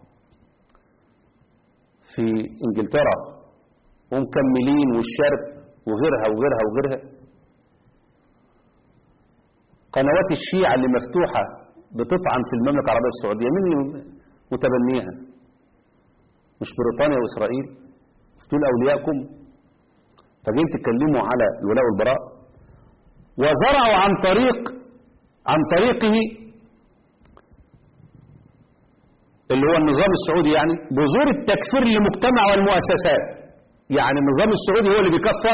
في إنجلترا ومكملين والشرق وغيرها وغيرها وغيرها قنوات الشيعة اللي مفتوحة بتطعن في المملكة العربية السعودية مين متبنيها مش بريطانيا وإسرائيل مش دول أولياءكم فجايين تتكلموا على الولاء والبراء وزرعوا عن طريق عن طريقه اللي هو النظام السعودي يعني بذور التكفير للمجتمع والمؤسسات يعني النظام السعودي هو اللي بيكفر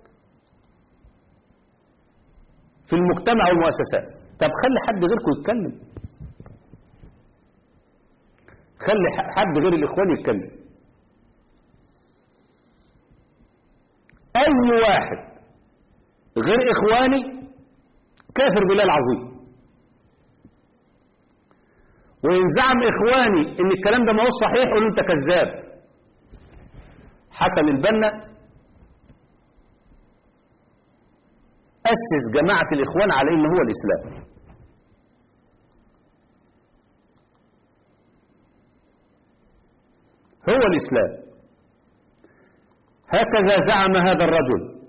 في المجتمع والمؤسسات طب خلي حد غيركم يتكلم خلي ح- حد غير الإخوان يتكلم أي واحد غير إخواني كافر بالله العظيم وإن زعم إخواني إن الكلام ده ما هو صحيح قولوا أنت كذاب حسن البنا أسس جماعة الإخوان على إن هو الإسلام هو الإسلام هكذا زعم هذا الرجل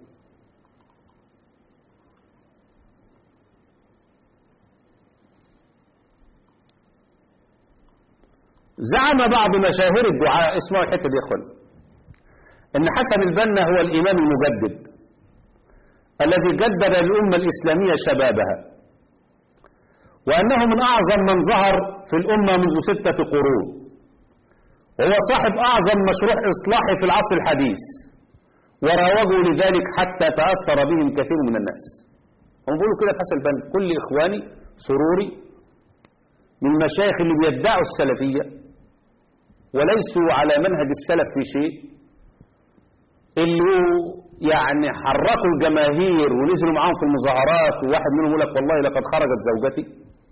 زعم بعض مشاهير الدعاء اسمعوا الحته دي يا اخوان ان حسن البنا هو الامام المجدد الذي جدد الامه الاسلاميه شبابها وانه من اعظم من ظهر في الامه منذ سته قرون وهو صاحب اعظم مشروع اصلاحي في العصر الحديث وراوجوا لذلك حتى تاثر بهم كثير من الناس هم بيقولوا كده في حسن البنا كل اخواني سروري من المشايخ اللي بيدعوا السلفيه وليسوا على منهج السلف في شيء اللي يعني حركوا الجماهير ونزلوا معاهم في المظاهرات وواحد منهم يقول لك والله لقد خرجت زوجتي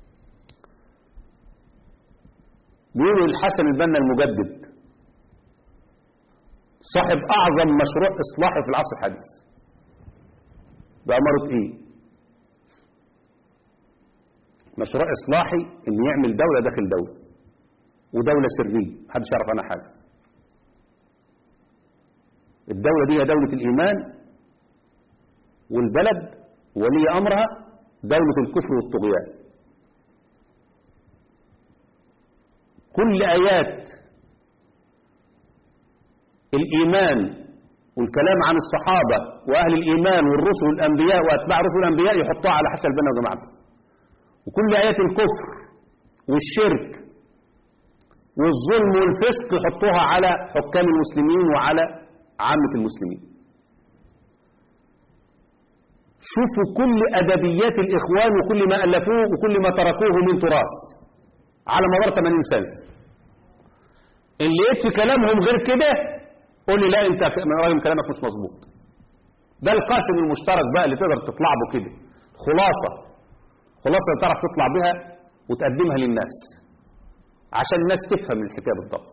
بيقولوا الحسن البنا المجدد صاحب اعظم مشروع اصلاحي في العصر الحديث بأمارة ايه مشروع اصلاحي ان يعمل دولة داخل دولة ودولة سرية محدش يعرف عنها حاجة الدولة دي هي دولة الإيمان والبلد ولي أمرها دولة الكفر والطغيان كل آيات الإيمان والكلام عن الصحابة وأهل الإيمان والرسل والأنبياء وأتباع رسل الأنبياء يحطوها على حسن البنا وجماعته وكل آيات الكفر والشرك والظلم والفسق يحطوها على حكام المسلمين وعلى عامة المسلمين شوفوا كل أدبيات الإخوان وكل ما ألفوه وكل ما تركوه من تراث على مدار 80 سنة إن لقيت في كلامهم غير كده قول لي لا أنت راجل كلامك مش مظبوط ده القاسم المشترك بقى اللي تقدر تطلع به كده خلاصة خلاصة اللي تعرف تطلع بها وتقدمها للناس عشان الناس تفهم الحكاية بالضبط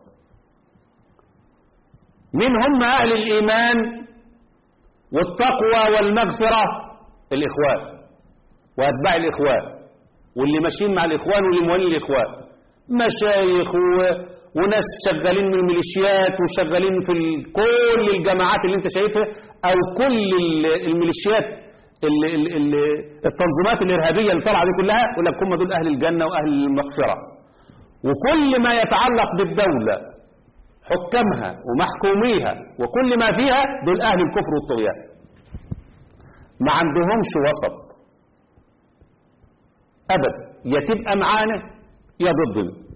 من هم أهل الإيمان والتقوى والمغفرة الإخوان وأتباع الإخوان واللي ماشيين مع الإخوان واللي موالين الإخوان مشايخ و... وناس شغالين من الميليشيات وشغالين في ال... كل الجماعات اللي انت شايفها أو كل ال- الميليشيات ال... ال... ال... التنظيمات الإرهابية اللي طالعة دي كلها يقول لك هم دول أهل الجنة وأهل المغفرة وكل ما يتعلق بالدولة حكامها ومحكوميها وكل ما فيها دول أهل الكفر والطغيان ما عندهمش وسط أبدا يا تبقى معانا يا ضدنا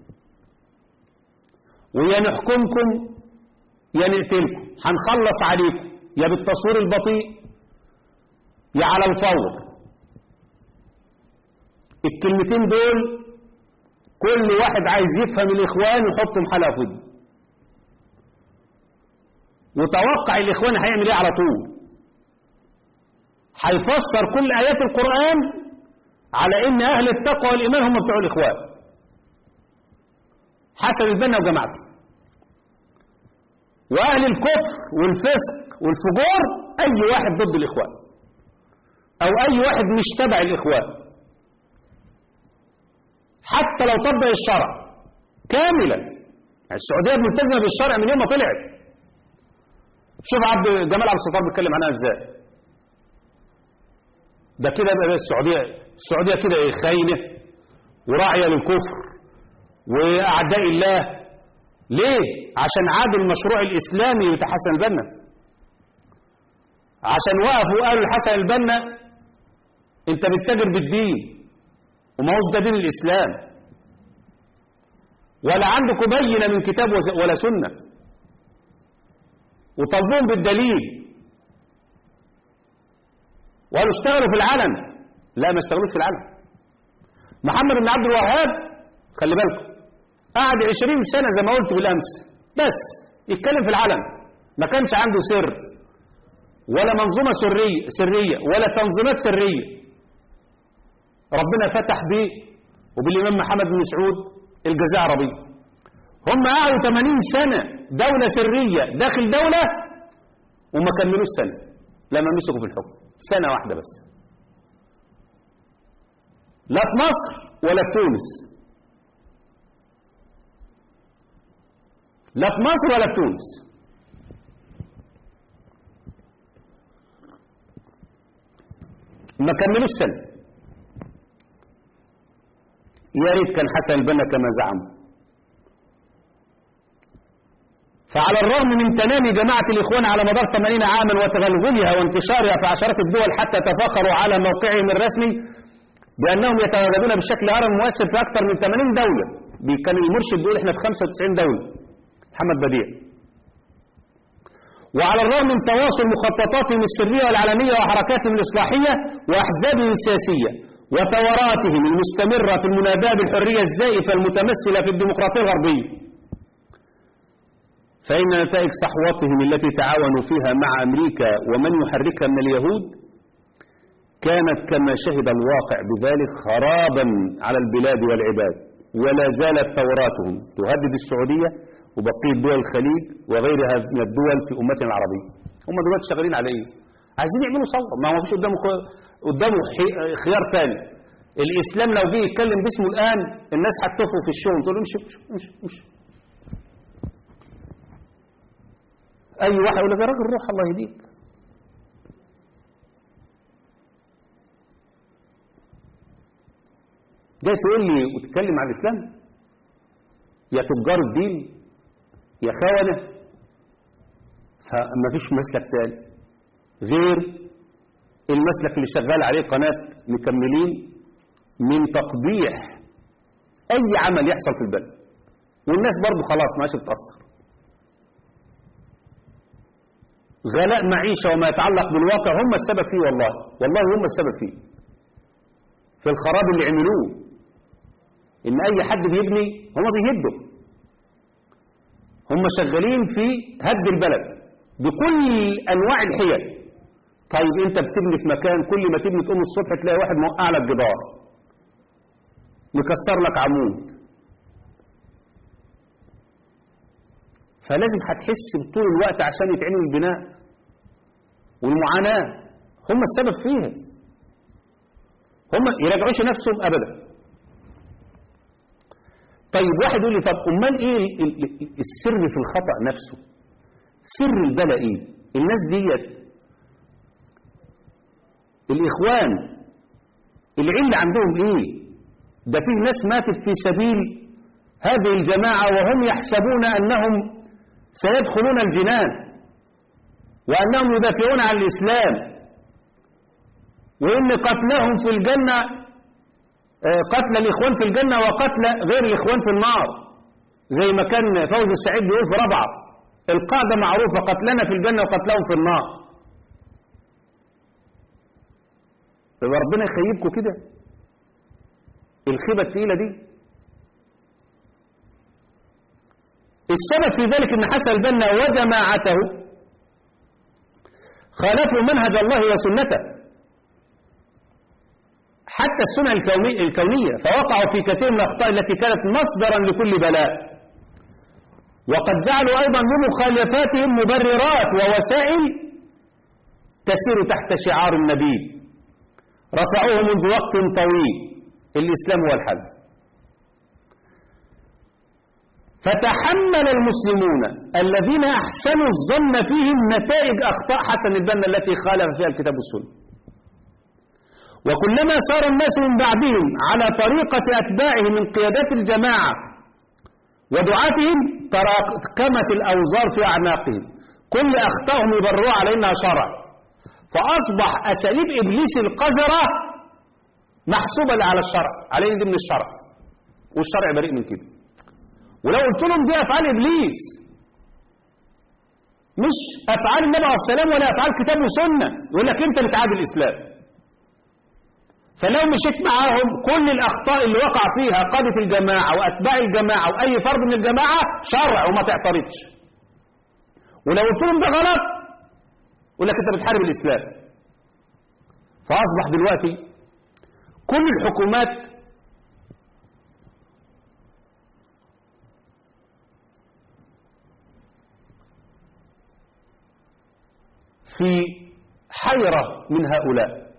ويا نحكمكم يا نقتلكم هنخلص عليكم يا بالتصوير البطيء يا على الفور الكلمتين دول كل واحد عايز يفهم الإخوان يحطهم حلقة في ودنه وتوقع الإخوان هيعمل إيه على طول هيفسر كل آيات القرآن على إن أهل التقوى والإيمان هم بتوع الإخوان حسن البنا وجماعته وأهل الكفر والفسق والفجور أي واحد ضد الإخوان أو أي واحد مش تبع الإخوان حتى لو طبق الشرع كاملا السعودية ملتزمة بالشرع من يوم ما طلعت شوف عبد جمال عبد الستار بيتكلم عنها ازاي ده كده بقى السعودية السعودية كده ايه خاينة وراعية للكفر وأعداء الله ليه؟ عشان عادوا المشروع الإسلامي بتاع حسن البنا عشان وقفوا قالوا لحسن البنا انت بتتاجر بالدين وما هوش ده دين الإسلام ولا عندكم بينة من كتاب ولا سنة وطالبوهم بالدليل وقالوا اشتغلوا في العلن لا ما اشتغلوش في العلن محمد بن عبد الوهاب خلي بالكم قعد 20 سنة زي ما قلت بالأمس بس يتكلم في العلم ما كانش عنده سر ولا منظومة سرية سرية ولا تنظيمات سرية ربنا فتح به وبالإمام محمد بن سعود الجزاء العربية هم قعدوا 80 سنة دولة سرية داخل دولة وما كملوش سنة لما مسكوا في الحكم سنة واحدة بس لا في مصر ولا في تونس لا في مصر ولا في تونس ما كملوش سنة يا ريت كان حسن البنا كما زعموا فعلى الرغم من تنامي جماعة الإخوان على مدار 80 عاما وتغلغلها وانتشارها في عشرات الدول حتى تفاخروا على موقعهم الرسمي بأنهم يتواجدون بشكل هرم مؤثر في أكثر من 80 دولة كان المرشد بيقول احنا في 95 دولة محمد بديع وعلى الرغم من تواصل مخططاتهم السرية والعلنية وحركاتهم الإصلاحية وأحزابهم السياسية وثوراتهم المستمرة في المناداة بالحرية الزائفة المتمثلة في الديمقراطية الغربية فإن نتائج صحوتهم التي تعاونوا فيها مع أمريكا ومن يحركها من اليهود كانت كما شهد الواقع بذلك خرابا على البلاد والعباد ولا زالت ثوراتهم تهدد السعودية وبقية دول الخليج وغيرها من الدول في أمتنا العربية هم دلوقتي شغالين على إيه؟ عايزين يعملوا ثورة ما هو فيش قدامه قدامه خيار ثاني الإسلام لو جه يتكلم باسمه الآن الناس هتطفوا في الشغل تقول له امشي امشي امشي أي واحد يقول لك يا راجل روح الله يهديك جاي تقول لي وتتكلم عن الإسلام يا تجار الدين يا خونة فما فيش مسلك تاني غير المسلك اللي شغال عليه قناة مكملين من تقبيح أي عمل يحصل في البلد والناس برضو خلاص ماشي بتأثر غلاء معيشة وما يتعلق بالواقع هم السبب فيه والله والله هم السبب فيه في الخراب اللي عملوه إن أي حد بيبني هم بيهدوا هم شغالين في هد البلد بكل أنواع الحيل طيب أنت بتبني في مكان كل ما تبني تقوم الصبح تلاقي واحد موقع لك جدار مكسر لك عمود فلازم هتحس بطول الوقت عشان يتعمل البناء والمعاناة هم السبب فيها هم يراجعوش نفسهم أبدا طيب واحد يقول لي طب امال ايه السر في الخطأ نفسه سر البلاء ايه الناس ديت الاخوان العلة عندهم ايه ده فيه ناس ماتت في سبيل هذه الجماعة وهم يحسبون انهم سيدخلون الجنان وانهم يدافعون عن الاسلام وان قتلهم في الجنة قتل الإخوان في الجنة وقتل غير الإخوان في النار زي ما كان فوز السعيد بيقول في ربعة القاعدة معروفة قتلنا في الجنة وقتلهم في النار يبقى ربنا يخيبكم كده الخيبة التقيلة دي السبب في ذلك ان حسن البنا وجماعته خالفوا منهج الله وسنته حتى السنة الكونية فوقعوا في كثير من الأخطاء التي كانت مصدرا لكل بلاء وقد جعلوا أيضا لمخالفاتهم مبررات ووسائل تسير تحت شعار النبي رفعوه منذ وقت طويل الإسلام هو الحل فتحمل المسلمون الذين أحسنوا الظن فيهم نتائج أخطاء حسن البنا التي خالف فيها الكتاب والسنة وكلما صار الناس من بعدهم على طريقة أتباعه من قيادات الجماعة ودعاتهم تراكمت الأوزار في أعناقهم كل أخطائهم يبرروا على إنها شرع فأصبح أساليب إبليس القذرة محسوبة على الشرع على إن دي من الشرع والشرع بريء من كده ولو قلت لهم دي أفعال إبليس مش أفعال النبي عليه السلام ولا أفعال كتاب وسنة يقول لك أنت اللي تعادل الإسلام فلو مشيت معاهم كل الأخطاء اللي وقع فيها قادة الجماعة وأتباع الجماعة وأي فرد من الجماعة شرع وما تعترضش ولو قلت لهم ده غلط يقول لك أنت بتحارب الإسلام فأصبح دلوقتي كل الحكومات في حيرة من هؤلاء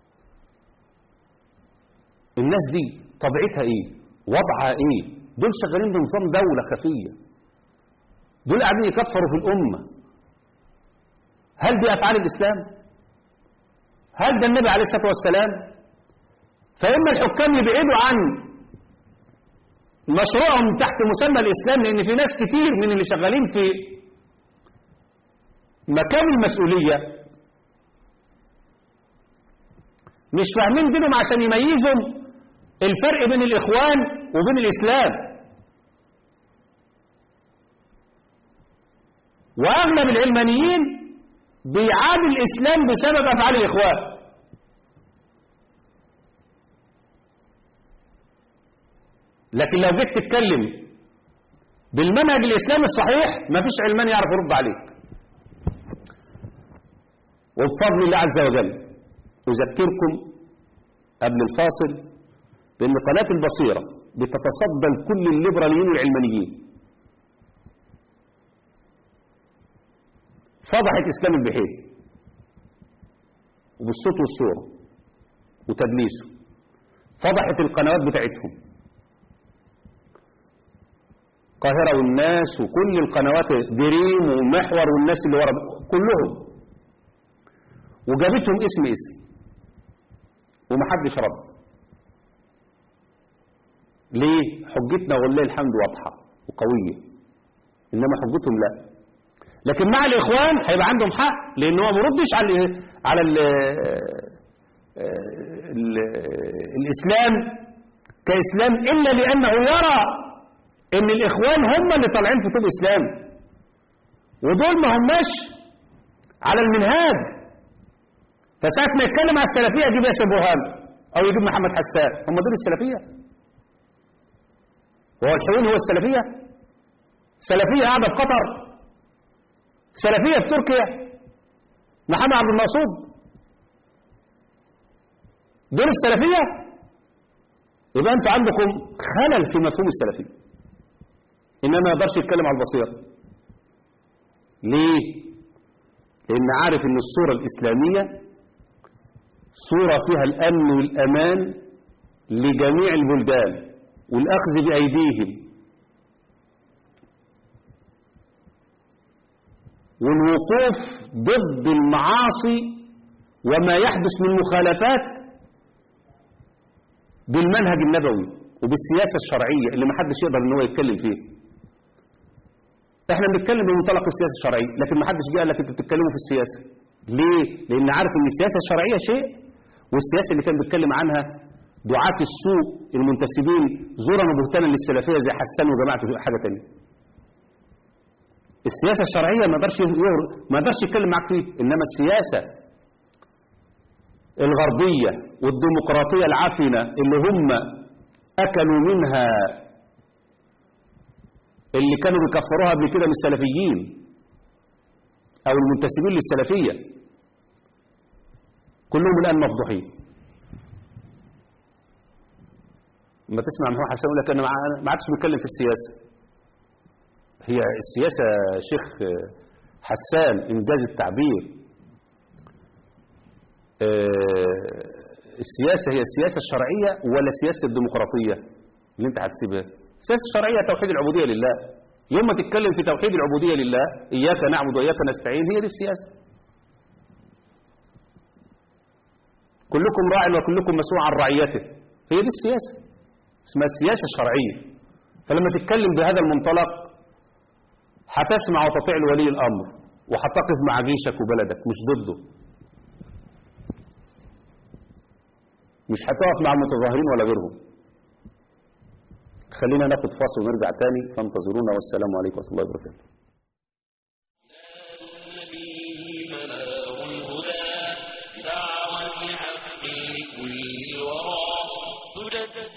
الناس دي طبيعتها ايه وضعها ايه دول شغالين بنظام دولة خفية دول قاعدين يكفروا في الأمة هل دي أفعال الإسلام هل ده النبي عليه الصلاة والسلام فإما الحكام يبعدوا عن مشروعهم تحت مسمى الإسلام لأن في ناس كتير من اللي شغالين في مكان المسؤولية مش فاهمين دينهم عشان يميزوا الفرق بين الإخوان وبين الإسلام وأغلب العلمانيين بيعادوا الإسلام بسبب أفعال الإخوان لكن لو جيت تتكلم بالمنهج الإسلامي الصحيح مفيش علماني يعرف يرد عليك وبفضل الله عز وجل أذكركم قبل الفاصل بأن قناة البصيرة بتتصدى لكل الليبراليين والعلمانيين فضحت إسلام البحيري وبالصوت والصورة وتدليسه فضحت القنوات بتاعتهم القاهرة والناس وكل القنوات دريم ومحور والناس اللي ورا كلهم وجابتهم اسم اسم ومحدش رد ليه حجتنا والله الحمد واضحة وقوية إنما حجتهم لا لكن مع الإخوان هيبقى عندهم حق لأن هو مردش على ال على ال ال الإسلام كإسلام إلا لأنه يرى إن الإخوان هم اللي طالعين في طب إسلام ودول ما هماش على المنهاج فساعة ما يتكلم على السلفية يجيب ياسر برهان أو يجيب محمد حسان هم دول السلفية وهو الحيوان هو السلفية سلفية قاعدة في قطر سلفية في تركيا محمد عبد المقصود دول السلفية يبقى أنتوا عندكم خلل في مفهوم السلفية إنما ما يقدرش يتكلم على البصيرة ليه؟ لأن عارف إن الصورة الإسلامية صورة فيها الأمن والأمان لجميع البلدان والأخذ بأيديهم والوقوف ضد المعاصي وما يحدث من مخالفات بالمنهج النبوي وبالسياسة الشرعية اللي محدش يقدر ان هو يتكلم فيه احنا بنتكلم بمنطلق السياسة الشرعية لكن محدش جه قال لك انتوا بتتكلموا في السياسة ليه؟ لان عارف ان السياسة الشرعية شيء والسياسة اللي كان بيتكلم عنها دعاة السوء المنتسبين زورا وبهتانا للسلفية زي حسان وجماعته حاجة تانية السياسة الشرعية ما يقدرش ما يقدرش يتكلم معاك فيه إنما السياسة الغربية والديمقراطية العفنة اللي هم أكلوا منها اللي كانوا بيكفروها قبل كده من السلفيين أو المنتسبين للسلفية كلهم الآن مفضوحين ما تسمع محمود حسن يقول لك أنا ما عادش بيتكلم في السياسة هي السياسة شيخ حسان إنجاز التعبير السياسة هي السياسة الشرعية ولا السياسة الديمقراطية اللي انت هتسيبها السياسة الشرعية توحيد العبودية لله يوم ما تتكلم في توحيد العبودية لله إياك نعبد وإياك نستعين هي دي السياسة كلكم راع وكلكم مسؤول عن رعيته هي دي السياسة اسمها السياسة الشرعية فلما تتكلم بهذا المنطلق هتسمع وتطيع لولي الأمر وهتقف مع جيشك وبلدك مش ضده مش هتقف مع المتظاهرين ولا غيرهم خلينا ناخد فاصل ونرجع تاني فانتظرونا والسلام عليكم ورحمة الله وبركاته دعوة حق كل وقت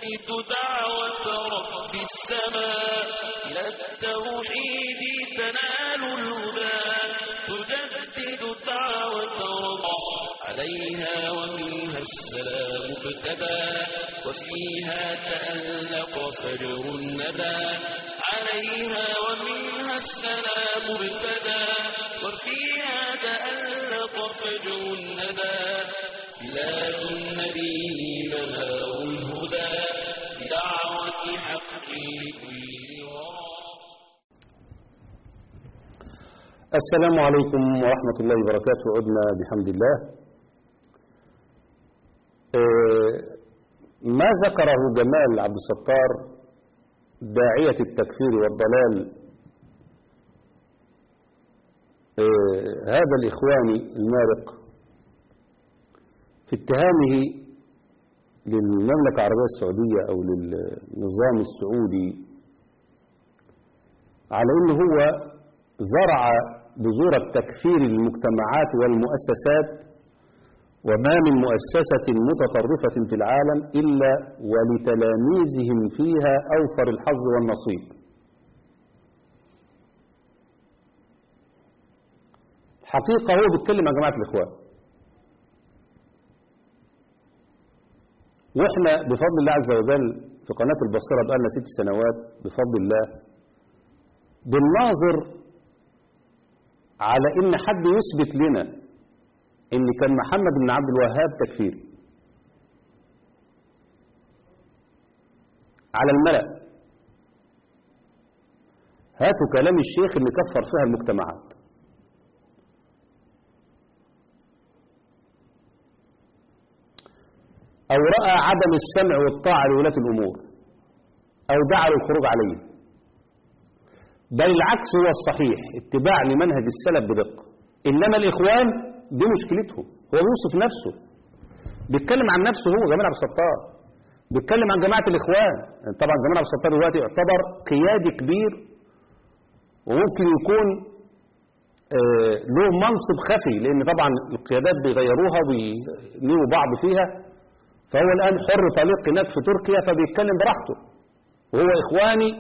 دعوة رب السماء إلى التوحيد تنال الهدى تجدد دعوة رب عليها ومنها السلام ابتدى وفيها تألق فجر الندى عليها ومنها السلام ابتدى وفيها تألق فجر الندى بلاد النبي منار الهدى بدعوة حق لكل ورى السلام عليكم ورحمة الله وبركاته عدنا بحمد الله آه، ما ذكره جمال عبد الستار داعية التكفير والضلال آه، هذا الإخواني المارق في اتهامه للمملكة العربية السعودية أو للنظام السعودي على أنه هو زرع بذور التكفير للمجتمعات والمؤسسات وما من مؤسسة متطرفة في العالم إلا ولتلاميذهم فيها أوفر الحظ والنصيب حقيقة هو بيتكلم عن جماعة الإخوان وإحنا بفضل الله عز وجل في قناة البصيرة بقالنا ست سنوات بفضل الله بنناظر على إن حد يثبت لنا إن كان محمد بن عبد الوهاب تكفيري على الملأ هاتوا كلام الشيخ اللي كفر فيها المجتمعات أو رأى عدم السمع والطاعة لولاة الأمور أو دعا للخروج عليه بل العكس هو الصحيح اتباع لمنهج السلف بدقة إنما الإخوان دي مشكلتهم هو بيوصف نفسه بيتكلم عن نفسه هو جمال عبد الستار بيتكلم عن جماعة الإخوان طبعا جمال عبد الستار دلوقتي يعتبر قيادي كبير وممكن يكون آه، له منصب خفي لأن طبعا القيادات بيغيروها وبينيروا بعض فيها فهو الآن حر طليق هناك في تركيا فبيتكلم براحته وهو إخواني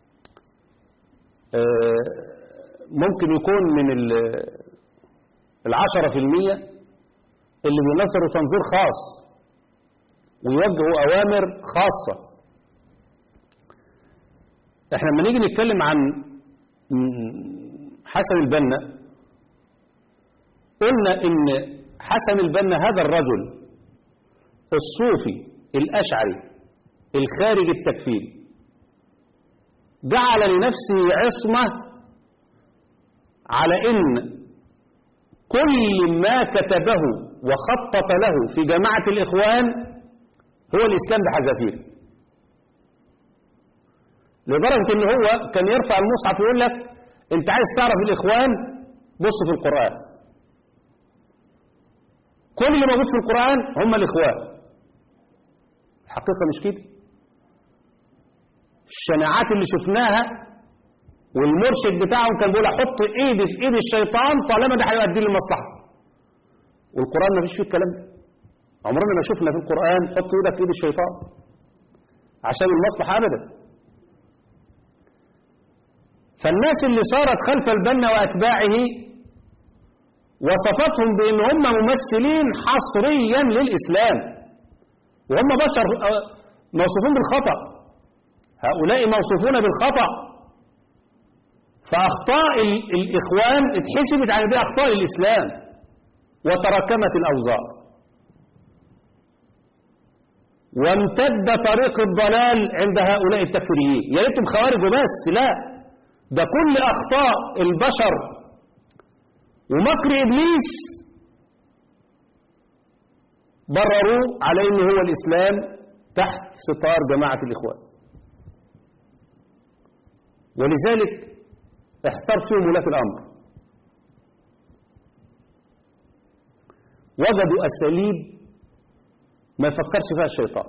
آه، ممكن يكون من ال- العشرة في المية اللي بينظروا تنظير خاص ويوجهوا أوامر خاصة احنا لما نيجي نتكلم عن م- حسن البنا قلنا ان حسن البنا هذا الرجل الصوفي الأشعري الخارج التكفيري جعل لنفسه عصمة على إن كل ما كتبه وخطط له في جماعة الإخوان هو الإسلام بحذافيره لدرجة إن هو كان يرفع المصحف ويقول لك أنت عايز تعرف الإخوان بص في القرآن كل اللي موجود في القرآن هم الإخوان الحقيقة مش كده الشناعات اللي شفناها والمرشد بتاعهم كان بيقول احط ايدي في ايد الشيطان طالما ده هيؤدي لي المصلحه والقران ما فيش فيه الكلام ده عمرنا ما شفنا في القران حط ايدك في ايد الشيطان عشان المصلحه ابدا فالناس اللي صارت خلف البنا واتباعه وصفتهم بان هم ممثلين حصريا للاسلام وهم بشر آه، موصوفون بالخطأ هؤلاء موصوفون بالخطأ فأخطاء ال- الإخوان اتحسبت على دي أخطاء الإسلام وتراكمت الأوزار وامتد طريق الضلال عند هؤلاء التكفيريين يا ريتهم خوارج وبس لا ده كل أخطاء البشر ومكر إبليس برروا على انه هو الاسلام تحت ستار جماعه الاخوان ولذلك احتار فيهم ولاة الامر وجدوا اساليب ما يفكرش فيها الشيطان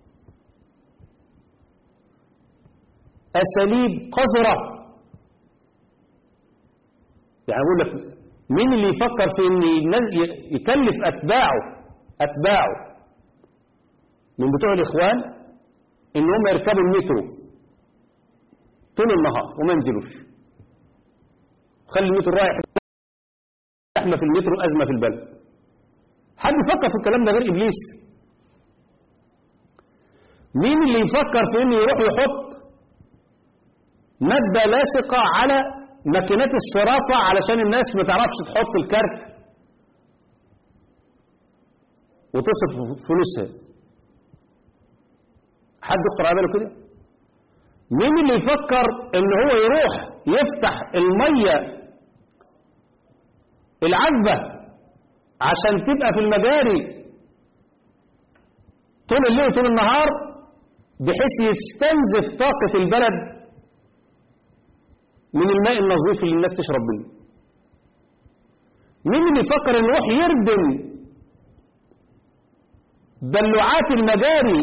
اساليب قذره يعني اقول لك مين اللي يفكر في ان ينزل- يكلف اتباعه أتباعه من بتوع الإخوان ان هم يركبوا المترو طول النهار وما ينزلوش خلي المترو رايح زحمه في المترو ازمه في البلد حد يفكر في الكلام ده غير ابليس مين اللي يفكر في انه يروح يحط ماده لاصقه على ماكينات الصرافه علشان الناس ما تعرفش تحط الكارت وتصرف فلوسها حد يخطر على باله كده مين اللي يفكر ان هو يروح يفتح الميه العذبه عشان تبقى في المجاري طول الليل وطول النهار بحيث يستنزف طاقة البلد من الماء النظيف اللي الناس تشرب منه مين اللي يفكر انه يروح يردم دلوعات المجاري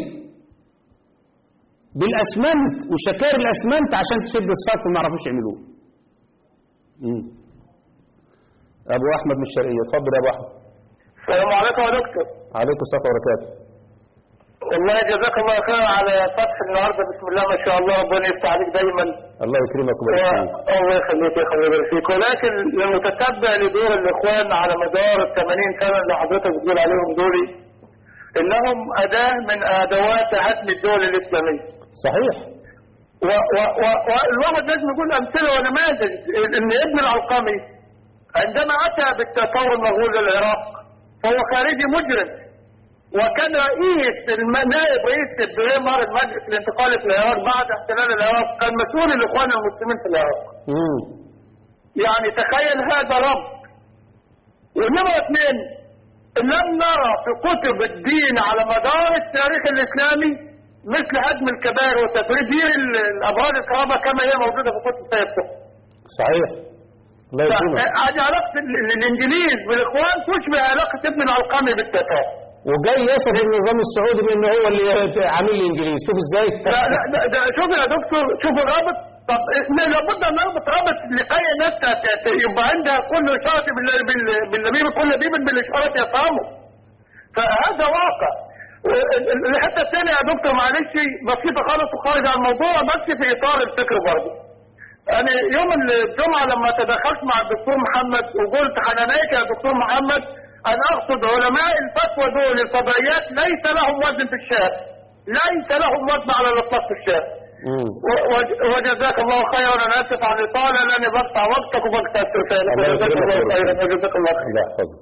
بالاسمنت وشكاير الاسمنت عشان تشد الصرف وما يعرفوش يعملوه مم. ابو احمد من الشرقيه اتفضل يا ابو احمد السلام عليكم يا دكتور عليكم السلام وبركاته والله جزاك الله خير على فتح النهارده بسم الله ما شاء الله ربنا يفتح عليك دايما الله يكرمك ويبارك فيك الله يخليك يا اخويا ويبارك فيك ولكن المتتبع لدور الاخوان على مدار ال 80 سنه اللي حضرتك بتقول عليهم دول انهم اداه من ادوات هدم الدول الاسلاميه صحيح و- و- و- والواحد لازم يقول امثله ونماذج ان ابن العلقمي عندما اتى بالتطور المغول للعراق فهو خارجي مجرم وكان رئيس الم- نائب رئيس الدويمر المجلس الانتقالي في العراق بعد احتلال العراق كان مسؤول الاخوان المسلمين في العراق مم. يعني تخيل هذا رب ونمرة اثنين لم نرى في كتب الدين على مدار التاريخ الاسلامي مثل هدم الكبائر وتفريد الابراج الكرامه كما هي موجوده في كتب سيد قطب. صحيح الله يكرمك هذه علاقه ال- ال- الانجليز بالاخوان تشبه علاقه ابن العلقمي بالتتار. وجاي يصف النظام السعودي بان هو اللي عامل لي انجليز شوف ازاي لا لا ده, ده شوف يا دكتور شوف الرابط طب إحنا لابد ان نربط رابط لأي ناس ت- ت- ت- يبقى عندها كل اشاره بال- بال- باللبيب كل لبيب بالاشاره يفهمه فهذا واقع ال- ال- الحته الثانيه يا دكتور معلش بسيطه خالص وخارج عن الموضوع بس في اطار الفكر برضه يعني يوم الجمعه لما تدخلت مع الدكتور محمد وقلت حنانيك يا دكتور محمد انا اقصد علماء الفتوى دول الفضائيات ليس لهم وزن في الشارع ليس لهم وزن على الاطلاق في الشارع مم. و- وج- وجزاك الله خيرا انا اسف على الاطاله لاني بقطع وقتك وبقطع التلفزيون الله وجزاك يكرمك الله ويبارك خيرا وجزاك الله خيرا الله يحفظك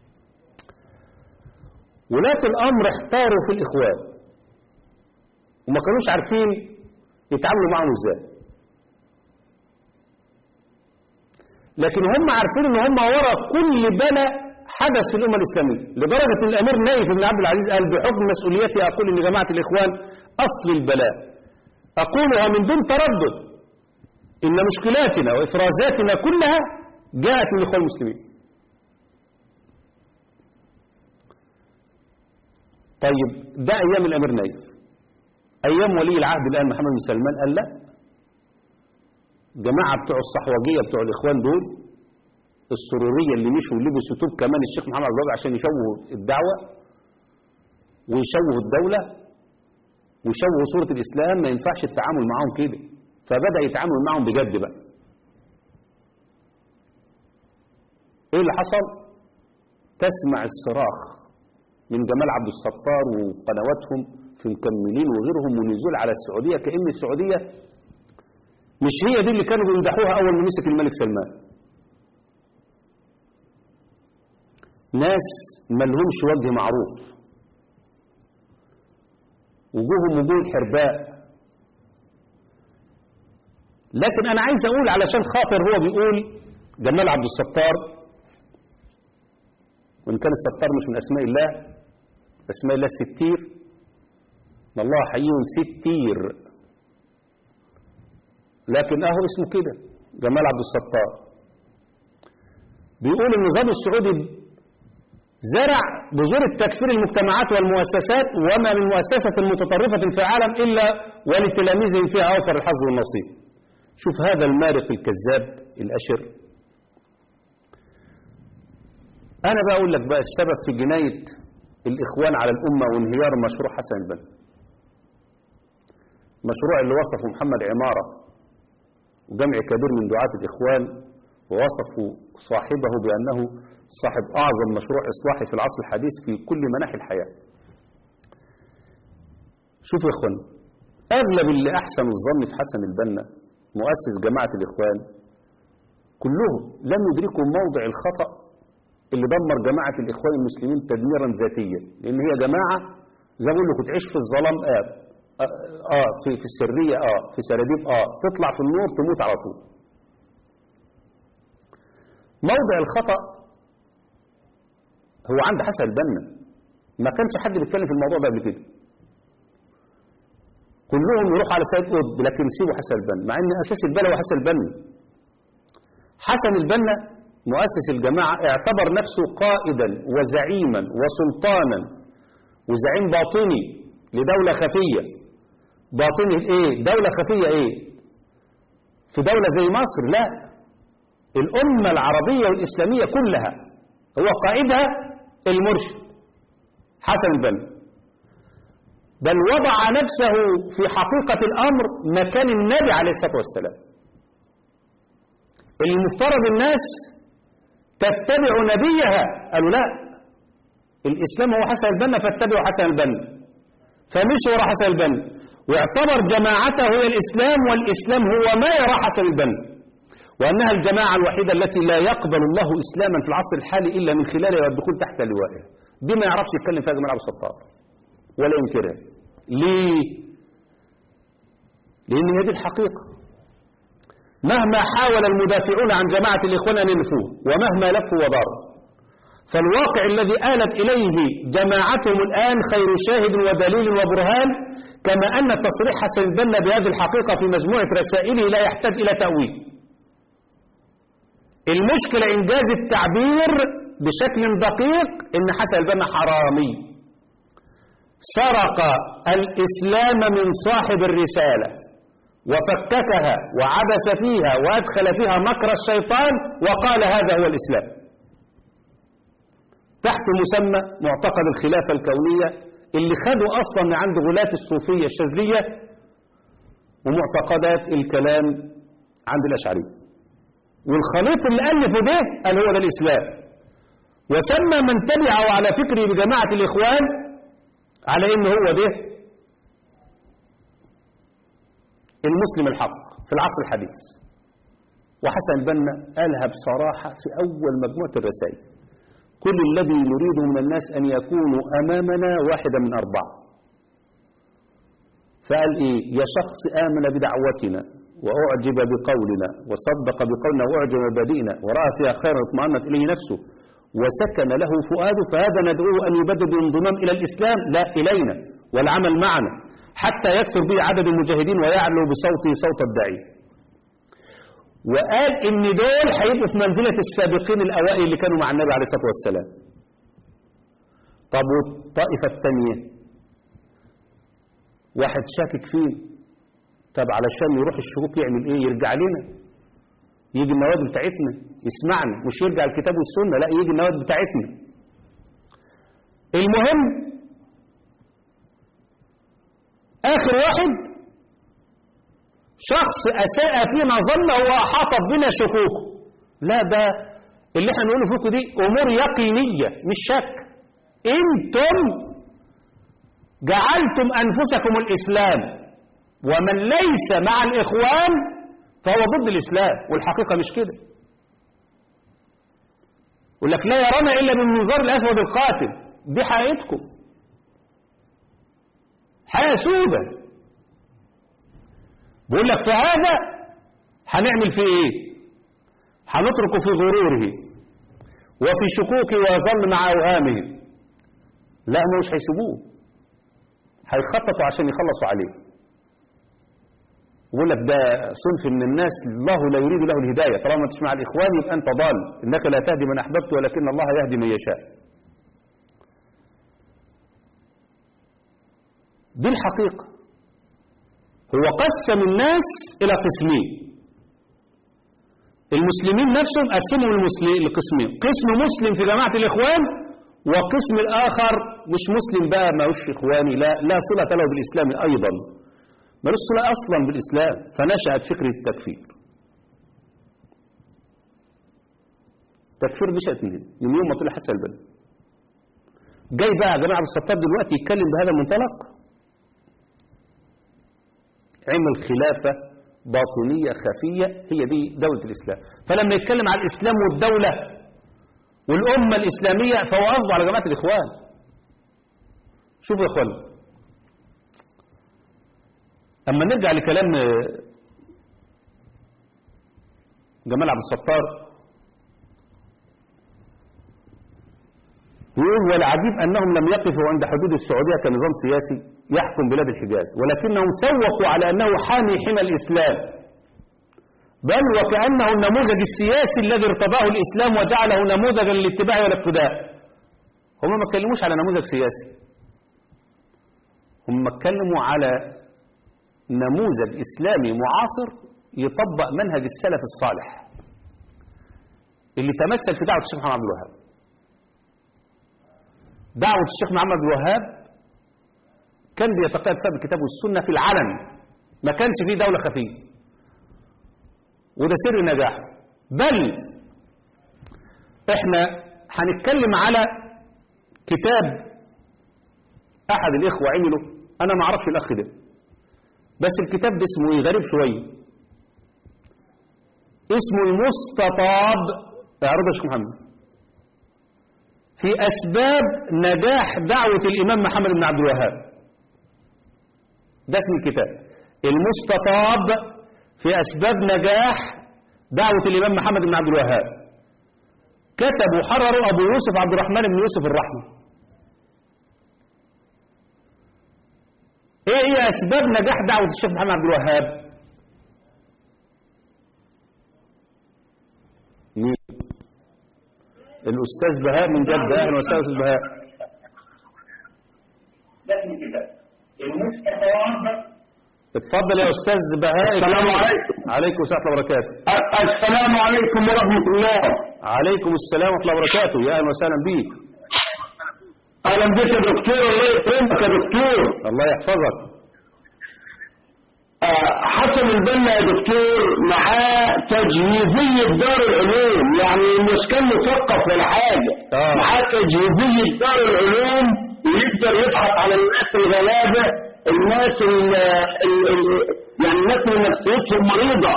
ولاة الأمر احتاروا في الإخوان وما كانوش عارفين يتعاملوا معهم ازاي لكن هم عارفين ان هم ورا كل بلاء حدث في الأمة الإسلامية لدرجة ان الأمير نايف بن عبد العزيز قال بحكم مسؤوليتي أقول ان جماعة الإخوان أصل البلاء أقولها من دون تردد إن مشكلاتنا وإفرازاتنا كلها جاءت من الإخوان المسلمين طيب ده أيام الأمير نايف أيام ولي العهد الآن محمد بن سلمان قال لا جماعة بتوع الصحوجية بتوع الإخوان دول السرورية اللي مشوا ولبسوا توب كمان الشيخ محمد عبد الوهاب عشان يشوهوا الدعوة ويشوهوا الدولة ويشوهوا صورة الإسلام ما ينفعش التعامل معاهم كده فبدأ يتعامل معهم بجد بقى ايه اللي حصل تسمع الصراخ من جمال عبد الستار وقنواتهم في مكملين وغيرهم ونزول على السعودية كأن السعودية مش هي دي اللي كانوا بيمدحوها أول ما مسك الملك سلمان ناس ملهمش وجه معروف وجوههم وجوه الحرباء لكن أنا عايز أقول علشان خاطر هو بيقول جمال عبد الستار وإن كان الستار مش من أسماء الله أسماء الله الستير إن الله حي ستير لكن أهو اسمه كده جمال عبد الستار بيقول النظام السعودي زرع بذور التكفير المجتمعات والمؤسسات وما من مؤسسة متطرفة في العالم إلا ولتلاميذهم فيها أوفر الحظ والنصيب شوف هذا المارق الكذاب الأشر أنا بقول لك بقى السبب في جناية الإخوان على الأمة وانهيار مشروع حسن البنا مشروع اللي وصفه محمد عمارة وجمع كبير من دعاة الإخوان ووصفوا صاحبه بأنه صاحب أعظم مشروع إصلاحي في العصر الحديث في كل مناحي الحياة شوفوا يا إخوان أغلب اللي أحسن الظن في حسن البنا مؤسس جماعة الإخوان كلهم لم يدركوا موضع الخطأ اللي دمر جماعة الإخوان المسلمين تدميرا ذاتيا لأن هي جماعة زي ما بقول لكم تعيش في الظلام آه, آه, آه في, في السرية آه في سراديب آه تطلع في النور تموت على طول موضع الخطأ هو عند حسن البنا ما كانش حد بيتكلم في الموضوع ده قبل كده كلهم يروحوا على سيد قطب لكن يسيبوا حسن البنا مع ان اساس البلد هو حسن البنا حسن البنا مؤسس الجماعة اعتبر نفسه قائدا وزعيما وسلطانا وزعيم باطني لدولة خفية باطني ايه دولة خفية ايه في دولة زي مصر لا الأمة العربية والإسلامية كلها هو قائدها المرشد حسن البنا بل وضع نفسه في حقيقة الأمر مكان النبي عليه الصلاة والسلام المفترض الناس تتبع نبيها قالوا لا الإسلام هو حسن البنا فاتبعوا حسن البنا فمشوا وراء حسن البنا واعتبر جماعته هي الإسلام والإسلام هو ما يرى حسن البنا وأنها الجماعة الوحيدة التي لا يقبل الله إسلاما في العصر الحالي إلا من خلالها والدخول تحت لوائها دي ما يعرفش يتكلم فيها جمال عبد الستار ولا ينكرها ليه لأن هي دي الحقيقة مهما حاول المدافعون عن جماعة الإخوان أن ينفوه ومهما لفوا وضاروا فالواقع الذي آلت إليه جماعتهم الآن خير شاهد ودليل وبرهان كما أن تصريح حسن البنا بهذه الحقيقة في مجموعة رسائله لا يحتاج إلى تأويل المشكلة إنجاز التعبير بشكل دقيق إن حسن البنا حرامي سرق الإسلام من صاحب الرسالة وفككها وعبس فيها وأدخل فيها مكر الشيطان وقال هذا هو الإسلام تحت مسمى معتقد الخلافة الكونية اللي خدوا أصلا من عند غلاة الصوفية الشاذلية ومعتقدات الكلام عند الأشعرية والخليط اللي ألفه ده قال هو ده الإسلام وسمى من تبعه على فكره بجماعة الإخوان على إن هو ده المسلم الحق في العصر الحديث وحسن البنا قالها بصراحة في أول مجموعة الرسائل كل الذي نريده من الناس أن يكونوا أمامنا واحدا من أربعة فقال إيه يا شخص آمن بدعوتنا وأعجب بقولنا وصدق بقولنا وأعجب ببدئنا ورأى فيها خيرا اطمأنت إليه نفسه وسكن له فؤاده فهذا ندعوه أن يبدل بالانضمام إلى الإسلام لا إلينا والعمل معنا حتى يكثر به عدد المجاهدين ويعلو بصوته صوت الداعي وقال ان دول هيبقوا في منزلة السابقين الأوائل اللي كانوا مع النبي عليه الصلاة والسلام طب والطائفة الثانية واحد شاكك فيه طب علشان يروح الشروط يعمل ايه يرجع لنا يجي النواد بتاعتنا يسمعنا مش يرجع الكتاب والسنة لا يجي النواد بتاعتنا المهم آخر واحد شخص أساء فينا ظنه وأحاطت بنا شكوكه لا ده اللي احنا نقوله فيكم دي أمور يقينية مش شك انتم جعلتم أنفسكم الإسلام ومن ليس مع الإخوان فهو ضد الإسلام والحقيقة مش كده يقول لك لا يرانا إلا بالمنظار الأسود القاتل دي حقيقتكم حياة سودة بيقول لك فهذا هنعمل فيه ايه هنتركه في غروره وفي شكوكه ويظل مع اوهامه لا ما مش هيسيبوه هيخططوا عشان يخلصوا عليه يقول لك ده صنف من الناس الله لا يريد له الهداية طالما تسمع الإخوان يبقى أنت ضال إنك لا تهدي من أحببت ولكن الله يهدي من يشاء دي الحقيقة هو قسم الناس إلى قسمين المسلمين نفسهم قسموا المسلمين لقسمين قسم مسلم في جماعة الإخوان وقسم الآخر مش مسلم بقى ما هوش إخواني لا لا صلة له بالإسلام أيضا ملوش صلة أصلا بالإسلام فنشأت فكرة التكفير التكفير نشأت من هنا من يوم ما طلع حسن البنا جاي بقى يا جماعة الستار دلوقتي يتكلم بهذا المنطلق عمل خلافة باطنية خفية هي دي دولة الإسلام فلما يتكلم عن الإسلام والدولة والأمة الإسلامية فهو قصده على جماعة الإخوان شوفوا يا إخوان أما نرجع لكلام جمال عبد الستار يقول والعجيب أنهم لم يقفوا عند حدود السعودية كنظام سياسي يحكم بلاد الحجاز ولكنهم سوقوا على أنه حامي حمى الإسلام بل وكأنه النموذج السياسي الذي ارتضاه الإسلام وجعله نموذجا للاتباع والاقتداء هم ما اتكلموش على نموذج سياسي هم اتكلموا على نموذج إسلامي معاصر يطبق منهج السلف الصالح اللي تمثل في دعوة الشيخ محمد عبد الوهاب دعوة الشيخ محمد عبد الوهاب كان بيتقيد فيها بالكتاب والسنة في العلن ما كانش فيه دولة خفية وده سر نجاحه بل احنا هنتكلم على كتاب احد الاخوة عمله انا ما اعرفش الاخ ده بس الكتاب ده اسمه ايه غريب شوية اسمه المستطاب اعرضه يا شيخ محمد في اسباب نجاح دعوة الامام محمد بن عبد الوهاب ده اسم الكتاب المستطاب في أسباب نجاح دعوة الإمام محمد بن عبد الوهاب كتب وحرره أبو يوسف عبد الرحمن بن يوسف الرحمة إيه هي أسباب نجاح دعوة الشيخ محمد عبد الوهاب مين الأستاذ بهاء من جدة أهلا وسهلا أستاذ بهاء اتفضل يا أستاذ بهاء السلام عليكم. عليكم السلام ورحمة الله وبركاته السلام عليكم ورحمة الله عليكم السلام ورحمة الله وبركاته يا أهلا وسهلا بيك أهلا بك يا دكتور الله يكرمك يا دكتور الله يحفظك آه، حسن البنا يا دكتور معاه تجهيزية دار العلوم يعني مش كان مثقف ولا حاجة آه. معاه تجهيزية دار العلوم ويقدر يضحك على الناس الغلابة الناس ال ال ال يعني الناس اللي نفسيتهم مريضة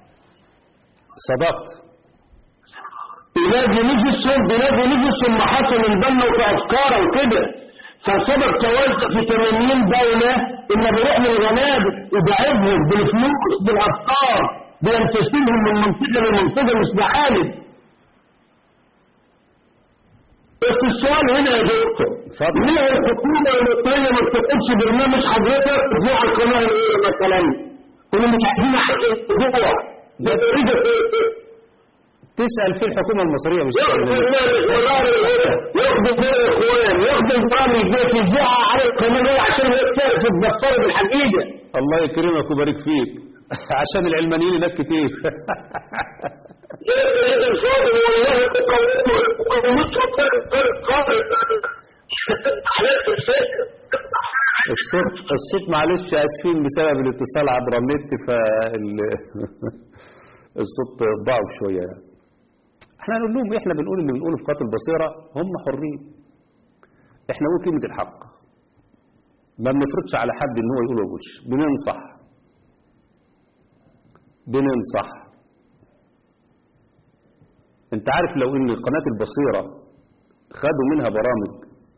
صدقت بيلاقي نفسهم بيلاقي نفسهم مع حسن البنا وفي أفكاره وكده فسبب توزع في 80 دولة إن بيروح للغنابل وبيعبهم بالفلوس بالأفكار بينتسبهم من منطقة لمنطقة مش بعالم بس السؤال هنا يا دكتور اتفضل. ليه الحكومة المصرية ما بتقولش برنامج حضرتك في على القناة الأولى مثلا كنا مش عايزين حاجة جوه ده طريقة تسأل في الحكومة المصرية مش ياخد تسأل الناس ودار الهدى ياخد الدار اخوان ياخد البرامج دي تذيعها على القناه عشان يعرف الدفتر بالحقيقه الله يكرمك ويبارك فيك عشان العلمانيين هناك كتير ياخد الفاضل والله تقومته حالات الفكر الصوت الصوت معلش اسفين بسبب الاتصال عبر النت فال الصوت ضعف شويه يعني. احنا هنقول لهم احنا بنقول اللي بنقوله في قاتل البصيره هم حرين احنا نقول كلمه الحق ما بنفرضش على حد ان هو يقول ما يقولش بننصح بننصح انت عارف لو ان قناه البصيره خدوا منها برامج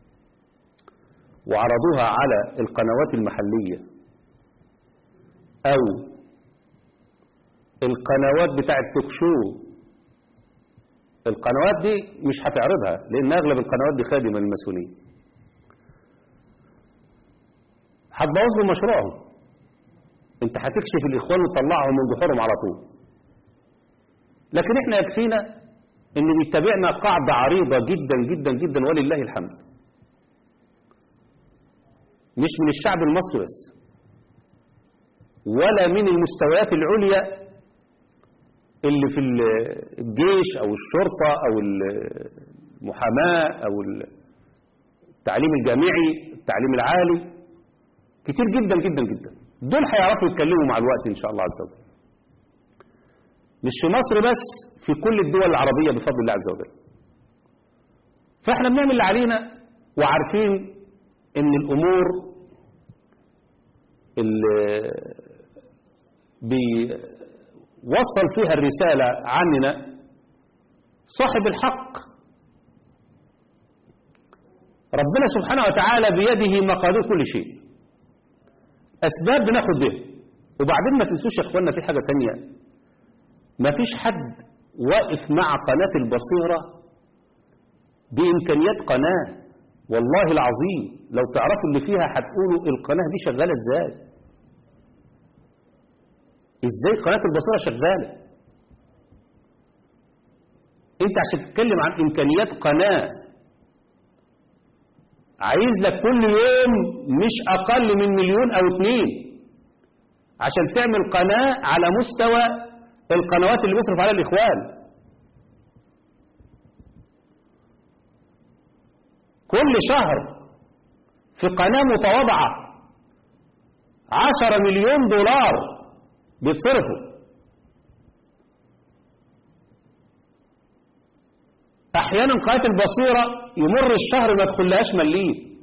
وعرضوها على القنوات المحلية أو القنوات بتاع التوكشو القنوات دي مش هتعرضها لأن أغلب القنوات دي خادمة للماسونية هتبوظ له مشروعهم انت هتكشف الإخوان وتطلعهم من جحورهم على طول لكن احنا يكفينا ان بيتبعنا قاعدة عريضة جدا جدا جدا ولله الحمد مش من الشعب المصري بس ولا من المستويات العليا اللي في الجيش او الشرطة او المحاماة او التعليم الجامعي التعليم العالي كتير جدا جدا جدا دول هيعرفوا يتكلموا مع الوقت إن شاء الله عز وجل مش في مصر بس في كل الدول العربية بفضل الله عز وجل فاحنا بنعمل اللي علينا وعارفين ان الامور اللي بيوصل فيها الرسالة عننا صاحب الحق ربنا سبحانه وتعالى بيده مقادير كل شيء أسباب بناخد بها وبعدين ما تنسوش يا اخوانا في حاجة تانية ما فيش حد واقف مع قناة البصيرة بإمكانيات قناة والله العظيم لو تعرفوا اللي فيها هتقولوا القناة دي شغالة ازاي ازاي قناة البصيرة شغالة انت عشان تتكلم عن امكانيات قناة عايز لك كل يوم مش اقل من مليون او اتنين عشان تعمل قناة على مستوى القنوات اللي بيصرف عليها الاخوان كل شهر في قناة متواضعة عشرة مليون دولار بيتصرفوا احيانا قناة البصيرة يمر الشهر ما يدخلهاش مليم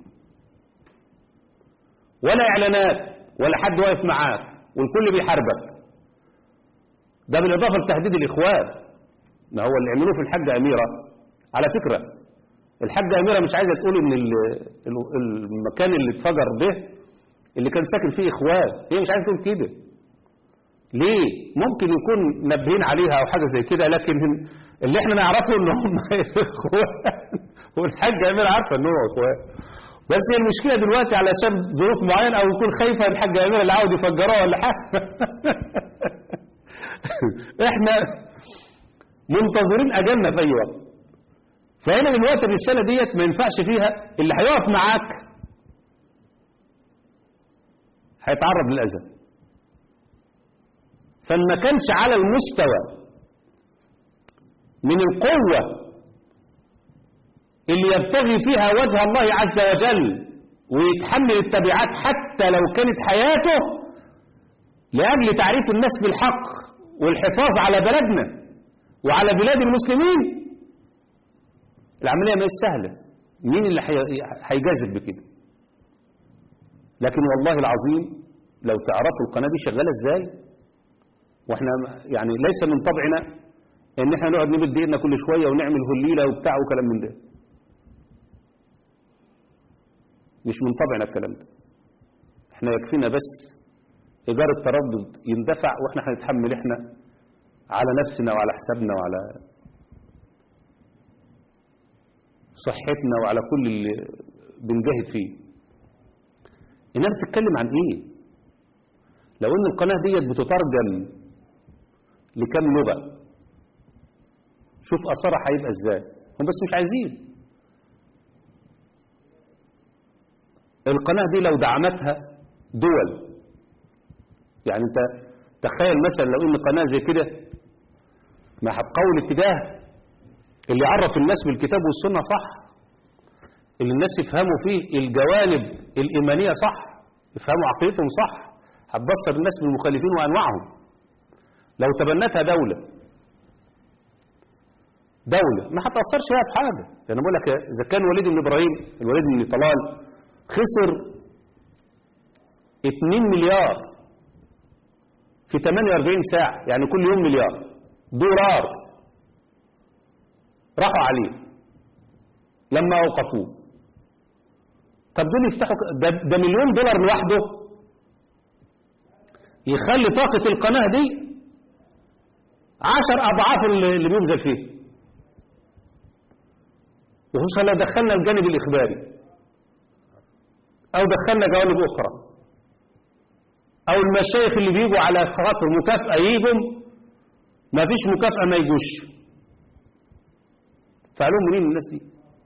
ولا اعلانات ولا حد واقف معاك والكل بيحاربك ده بالاضافه لتهديد الاخوان ما هو اللي عملوه في الحاجه اميره على فكره الحاجه اميره مش عايزه تقول ان ال- ال- المكان اللي اتفجر ده اللي كان ساكن فيه اخوان هي مش عايزه تقول كده ليه ممكن يكون نبهين عليها او حاجه زي كده لكن اللي احنا نعرفه ان هم اخوان والحاجه اميره عارفه ان هو اخوان بس هي المشكله دلوقتي علشان ظروف معينه او يكون خايفه الحاجه اميره اللي عاوز يفجروها ولا حاجه احنا منتظرين اجلنا في اي وقت فهنا دلوقتي الرساله ديت ما ينفعش فيها اللي هيقف معاك هيتعرض للاذى فما كانش على المستوى من القوه اللي يبتغي فيها وجه الله عز وجل ويتحمل التبعات حتى لو كانت حياته لأجل تعريف الناس بالحق والحفاظ على بلدنا وعلى بلاد المسلمين العملية مش سهلة مين اللي حي- هيجازف بكده لكن والله العظيم لو تعرفوا القناة دي شغالة ازاي واحنا يعني ليس من طبعنا ان احنا نقعد نمد ايدنا كل شوية ونعمل هليلة وبتاع وكلام من ده مش من طبعنا الكلام ده احنا يكفينا بس ايجار التردد يندفع واحنا هنتحمل احنا على نفسنا وعلى حسابنا وعلى صحتنا وعلى كل اللي بنجاهد فيه انما بتتكلم عن ايه لو ان القناة ديت بتترجم لكم لغة شوف اثرها هيبقى ازاي هم بس مش عايزين القناة دي لو دعمتها دول يعني انت تخيل مثلا لو ان قناة زي كده ما هتقوي الاتجاه اللي يعرف الناس بالكتاب والسنة صح اللي الناس يفهموا فيه الجوانب الإيمانية صح يفهموا عقيدتهم صح هتبصر الناس بالمخالفين وأنواعهم لو تبنتها دولة دولة ما هتأثرش فيها بحاجة يعني بقول لك إذا كان وليد بن إبراهيم الوليد بن طلال خسر 2 مليار في 48 ساعة يعني كل يوم مليار دولار راحوا عليه لما أوقفوه طب دول يفتحوا ك- ده, ده مليون دولار لوحده يخلي طاقة القناة دي عشر أضعاف اللي اللي بيبذل فيه وخصوصا لو دخلنا الجانب الإخباري أو دخلنا جوانب أخرى أو المشايخ اللي بيجوا على خاطر مكافأة يجوا ما فيش مكافأة ما يجوش فعلوم منين الناس دي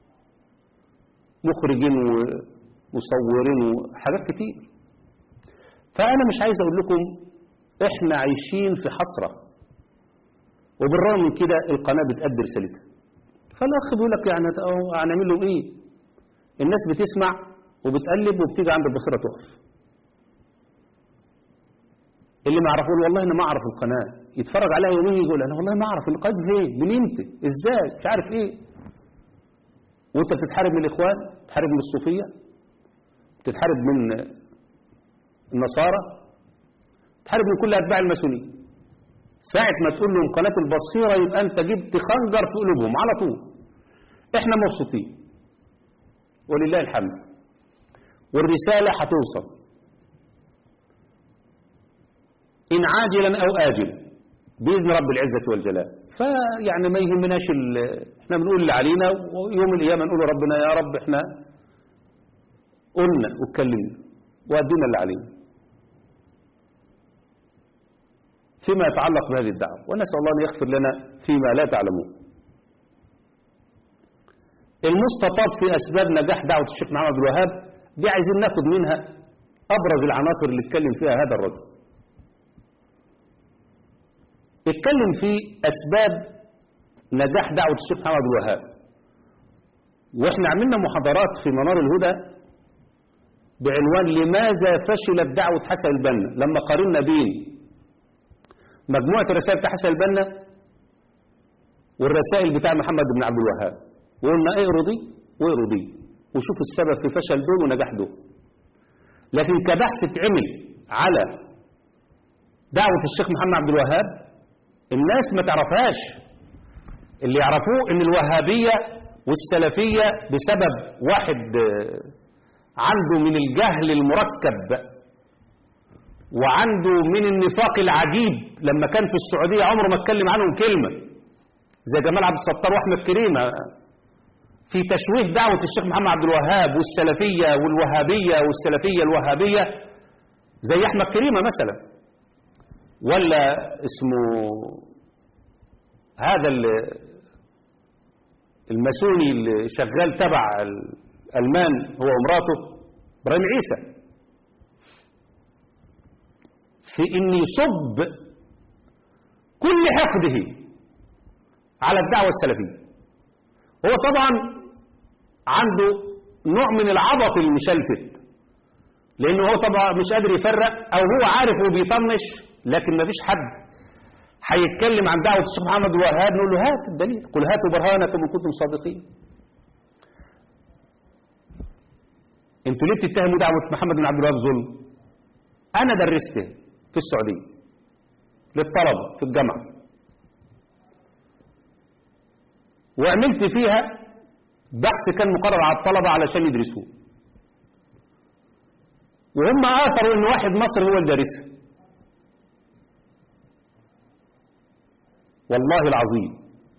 مخرجين ومصورين وحاجات كتير فأنا مش عايز أقول لكم إحنا عايشين في حسرة وبالرغم من كده القناة بتأدي رسالتها فالأخ بيقول لك يعني أهو هنعمل لهم إيه الناس بتسمع وبتقلب وبتيجي عند البصيرة تقف اللي ما يعرفه يقول والله انا ما اعرف القناه يتفرج عليها يومين يقول انا والله ما اعرف القناه دي فين من امتى ازاي مش عارف ايه وانت بتتحارب من الاخوان بتتحارب من الصوفيه بتتحارب من النصارى بتتحارب من كل اتباع الماسونيه ساعة ما تقول لهم قناة البصيرة يبقى انت جبت خنجر في قلوبهم على طول احنا مبسوطين ولله الحمد والرسالة هتوصل إن عاجلا أو آجلا بإذن رب العزة والجلال فيعني ما يهمناش ال- احنا بنقول اللي علينا ويوم القيامة نقول ربنا يا رب احنا قلنا واتكلمنا وأدينا اللي علينا فيما يتعلق بهذه الدعوة ونسأل الله أن يغفر لنا فيما لا تعلمون المستطاب في أسباب نجاح دعوة الشيخ محمد عبد الوهاب دي عايزين ناخد منها أبرز العناصر اللي اتكلم فيها هذا الرجل اتكلم في أسباب نجاح دعوة الشيخ محمد عبد الوهاب واحنا عملنا محاضرات في منار الهدى بعنوان لماذا فشلت دعوة حسن البنا لما قارنا بين مجموعة الرسائل بتاع حسن البنا والرسائل بتاع محمد بن عبد الوهاب وقلنا اقروا دي واقروا دي وشوفوا السبب في فشل دول ونجاح دول لكن كبحث اتعمل على دعوة الشيخ محمد عبد الوهاب الناس ما تعرفهاش اللي يعرفوه ان الوهابية والسلفية بسبب واحد آه، عنده من الجهل المركب وعنده من النفاق العجيب لما كان في السعودية عمره ما اتكلم عنهم كلمة زي جمال عبد الستار واحمد كريمة في تشويه دعوة الشيخ محمد عبد الوهاب والسلفية والوهابية والسلفية الوهابية زي احمد كريمة مثلا ولا اسمه هذا ال- الماسوني اللي شغال تبع الألمان هو ومراته إبراهيم عيسى في ان يصب كل حقده على الدعوة السلفية هو طبعا عنده نوع من العبط المشلفت لانه هو طبعا مش قادر يفرق او هو عارف وبيطنش لكن ما فيش حد هيتكلم عن دعوة الشيخ محمد الوهاب نقول له هات الدليل قل هاتوا برهانكم ان كنتم صادقين انتوا ليه بتتهموا دعوة محمد بن عبد الوهاب ظلم انا درسته في السعودية للطلبة في الجامعة وعملت فيها بحث كان مقرر على الطلبة علشان يدرسوه وهم آثروا ان واحد مصري هو اللي دارسها والله العظيم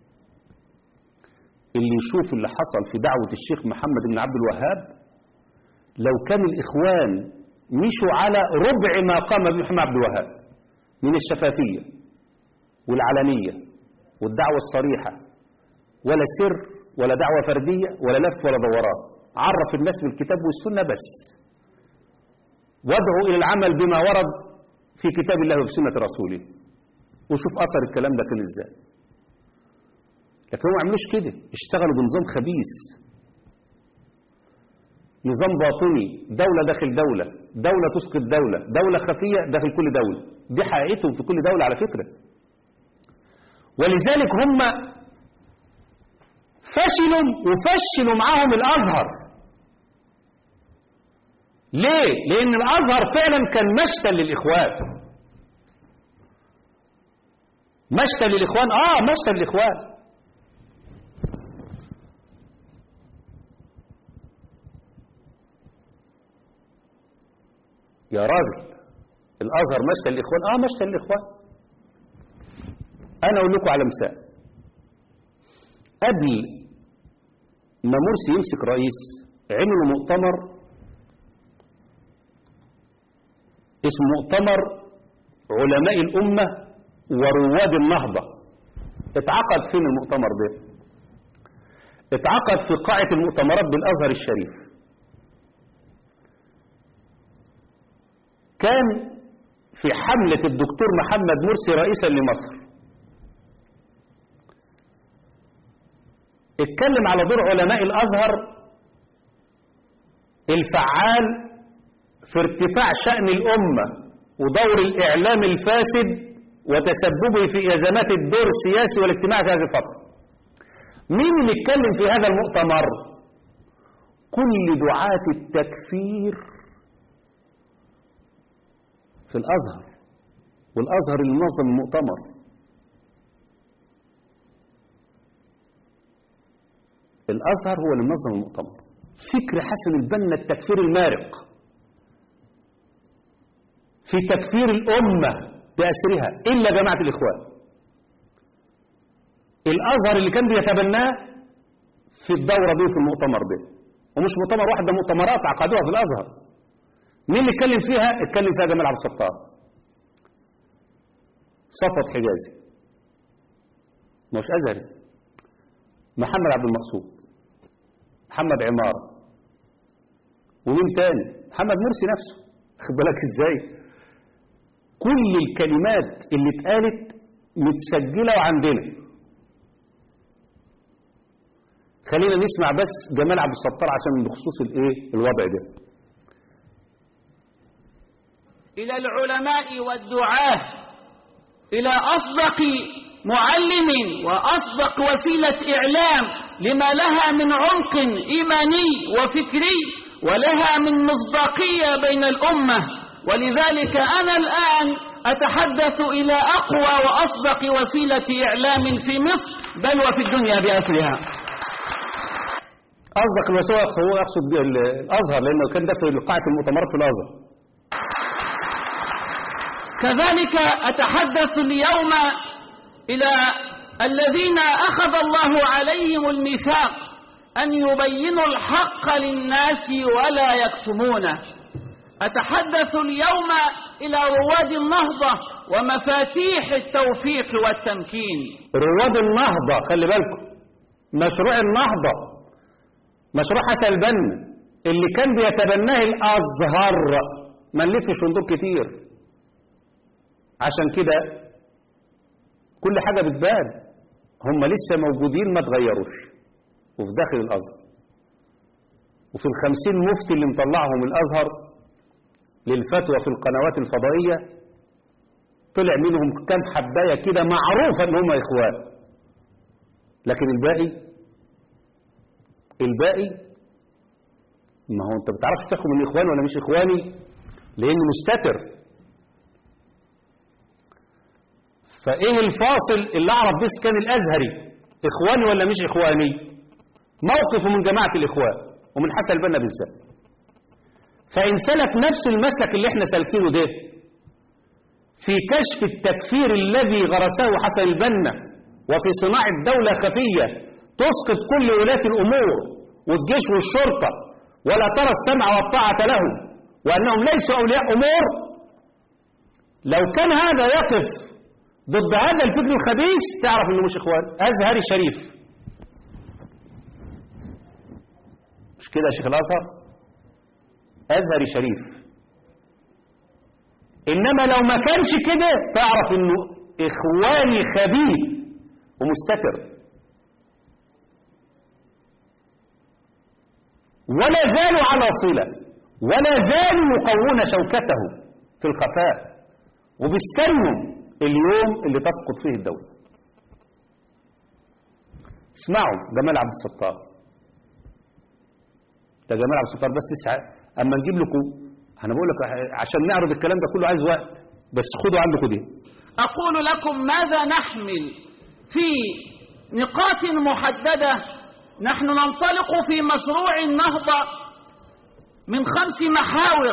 اللي يشوف اللي حصل في دعوة الشيخ محمد بن عبد الوهاب لو كان الإخوان مشوا على ربع ما قام به محمد عبد الوهاب من الشفافية والعلنية والدعوة الصريحة ولا سر ولا دعوة فردية ولا لف ولا دوران عرف الناس بالكتاب والسنة بس وادعوا إلى العمل بما ورد في كتاب الله وفي سنة رسوله وشوف أثر الكلام ده كان إزاي لكن هم ما عملوش كده اشتغلوا بنظام خبيث نظام باطني دولة داخل دولة دولة تسقط دولة دولة خفية داخل كل دولة دي حقيقتهم في كل دولة على فكرة ولذلك هم فشلوا وفشلوا معاهم الأزهر ليه؟ لأن الأزهر فعلا كان مشتى للإخوان مشتى للإخوان آه مشتى للإخوان يا راجل الازهر مشى الاخوان اه مشى الاخوان انا اقول لكم على مثال قبل ما مرسي يمسك رئيس عملوا مؤتمر اسمه مؤتمر علماء الامه ورواد النهضه اتعقد فين المؤتمر ده اتعقد في قاعه المؤتمرات بالازهر الشريف كان في حملة الدكتور محمد مرسي رئيسا لمصر اتكلم على دور علماء الأزهر الفعال في ارتفاع شأن الأمة ودور الإعلام الفاسد وتسببه في أزمات الدور السياسي والاجتماعي في هذه الفترة مين اللي اتكلم في هذا المؤتمر كل دعاة التكفير في الأزهر والأزهر اللي منظم المؤتمر الأزهر هو اللي منظم المؤتمر فكر حسن البنا التكفير المارق في تكفير الأمة بأسرها إلا جماعة الإخوان الأزهر اللي كان بيتبناه في الدورة دي في المؤتمر ده ومش مؤتمر واحد ده مؤتمرات عقدوها في الأزهر مين اللي اتكلم فيها اتكلم فيها جمال عبد الستار صفوت حجازي مش أزهري محمد عبد المقصود محمد عمارة ومين تاني محمد مرسي نفسه خد بالك ازاي كل الكلمات اللي اتقالت متسجلة وعندنا خلينا نسمع بس جمال عبد الستار عشان بخصوص الايه الوضع ده إلى العلماء والدعاة إلى أصدق معلم وأصدق وسيلة إعلام لما لها من عمق إيماني وفكري ولها من مصداقية بين الأمة ولذلك أنا الآن أتحدث إلى أقوى وأصدق وسيلة إعلام في مصر بل وفي الدنيا بأسرها قصدك الوسيله هو يقصد الازهر لانه كان ده في قاعه المؤتمرات في الازهر كذلك أتحدث اليوم إلى الذين أخذ الله عليهم الميثاق أن يبينوا الحق للناس ولا يكتمونه أتحدث اليوم إلى رواد النهضة ومفاتيح التوفيق والتمكين رواد النهضة خلي بالكم مشروع النهضة مشروع حسن البنا اللي كان بيتبناه الأزهر ما نلفش صندوق كتير عشان كده كل حاجة بتبان هم لسه موجودين ما تغيروش وفي داخل الأزهر وفي الخمسين مفتي اللي مطلعهم الأزهر للفتوى في القنوات الفضائية طلع منهم كام حباية كده معروفة ان هم إخوان لكن الباقي الباقي ما هو انت بتعرفش تاخد من إخوان ولا مش إخواني لأنه مستتر فايه الفاصل اللي اعرف بس كان الازهري اخواني ولا مش اخواني موقفه من جماعة الاخوان ومن حسن البنا بالذات فان سلك نفس المسلك اللي احنا سالكينه ده في كشف التكفير الذي غرسه حسن البنا وفي صناعة دولة خفية تسقط كل ولاة الامور والجيش والشرطة ولا ترى السمع والطاعة لهم وانهم ليسوا اولياء امور لو كان هذا يقف ضد هذا الفكر الخبيث تعرف انه مش اخوان ازهري شريف مش كده يا شيخ الازهر ازهري شريف انما لو ما كانش كده تعرف انه اخواني خبيث ومستتر ولا زالوا على صلة ولا زالوا يقوون شوكته في الخفاء وبيستنوا اليوم اللي تسقط فيه الدولة اسمعوا جمال عبد الستار ده جمال عبد الستار بس لسه اما نجيب لكم انا بقول لك عشان نعرض الكلام ده كله عايز وقت بس خدوا عندكم دي أقول لكم ماذا نحمل في نقاط محددة نحن ننطلق في مشروع النهضة من خمس محاور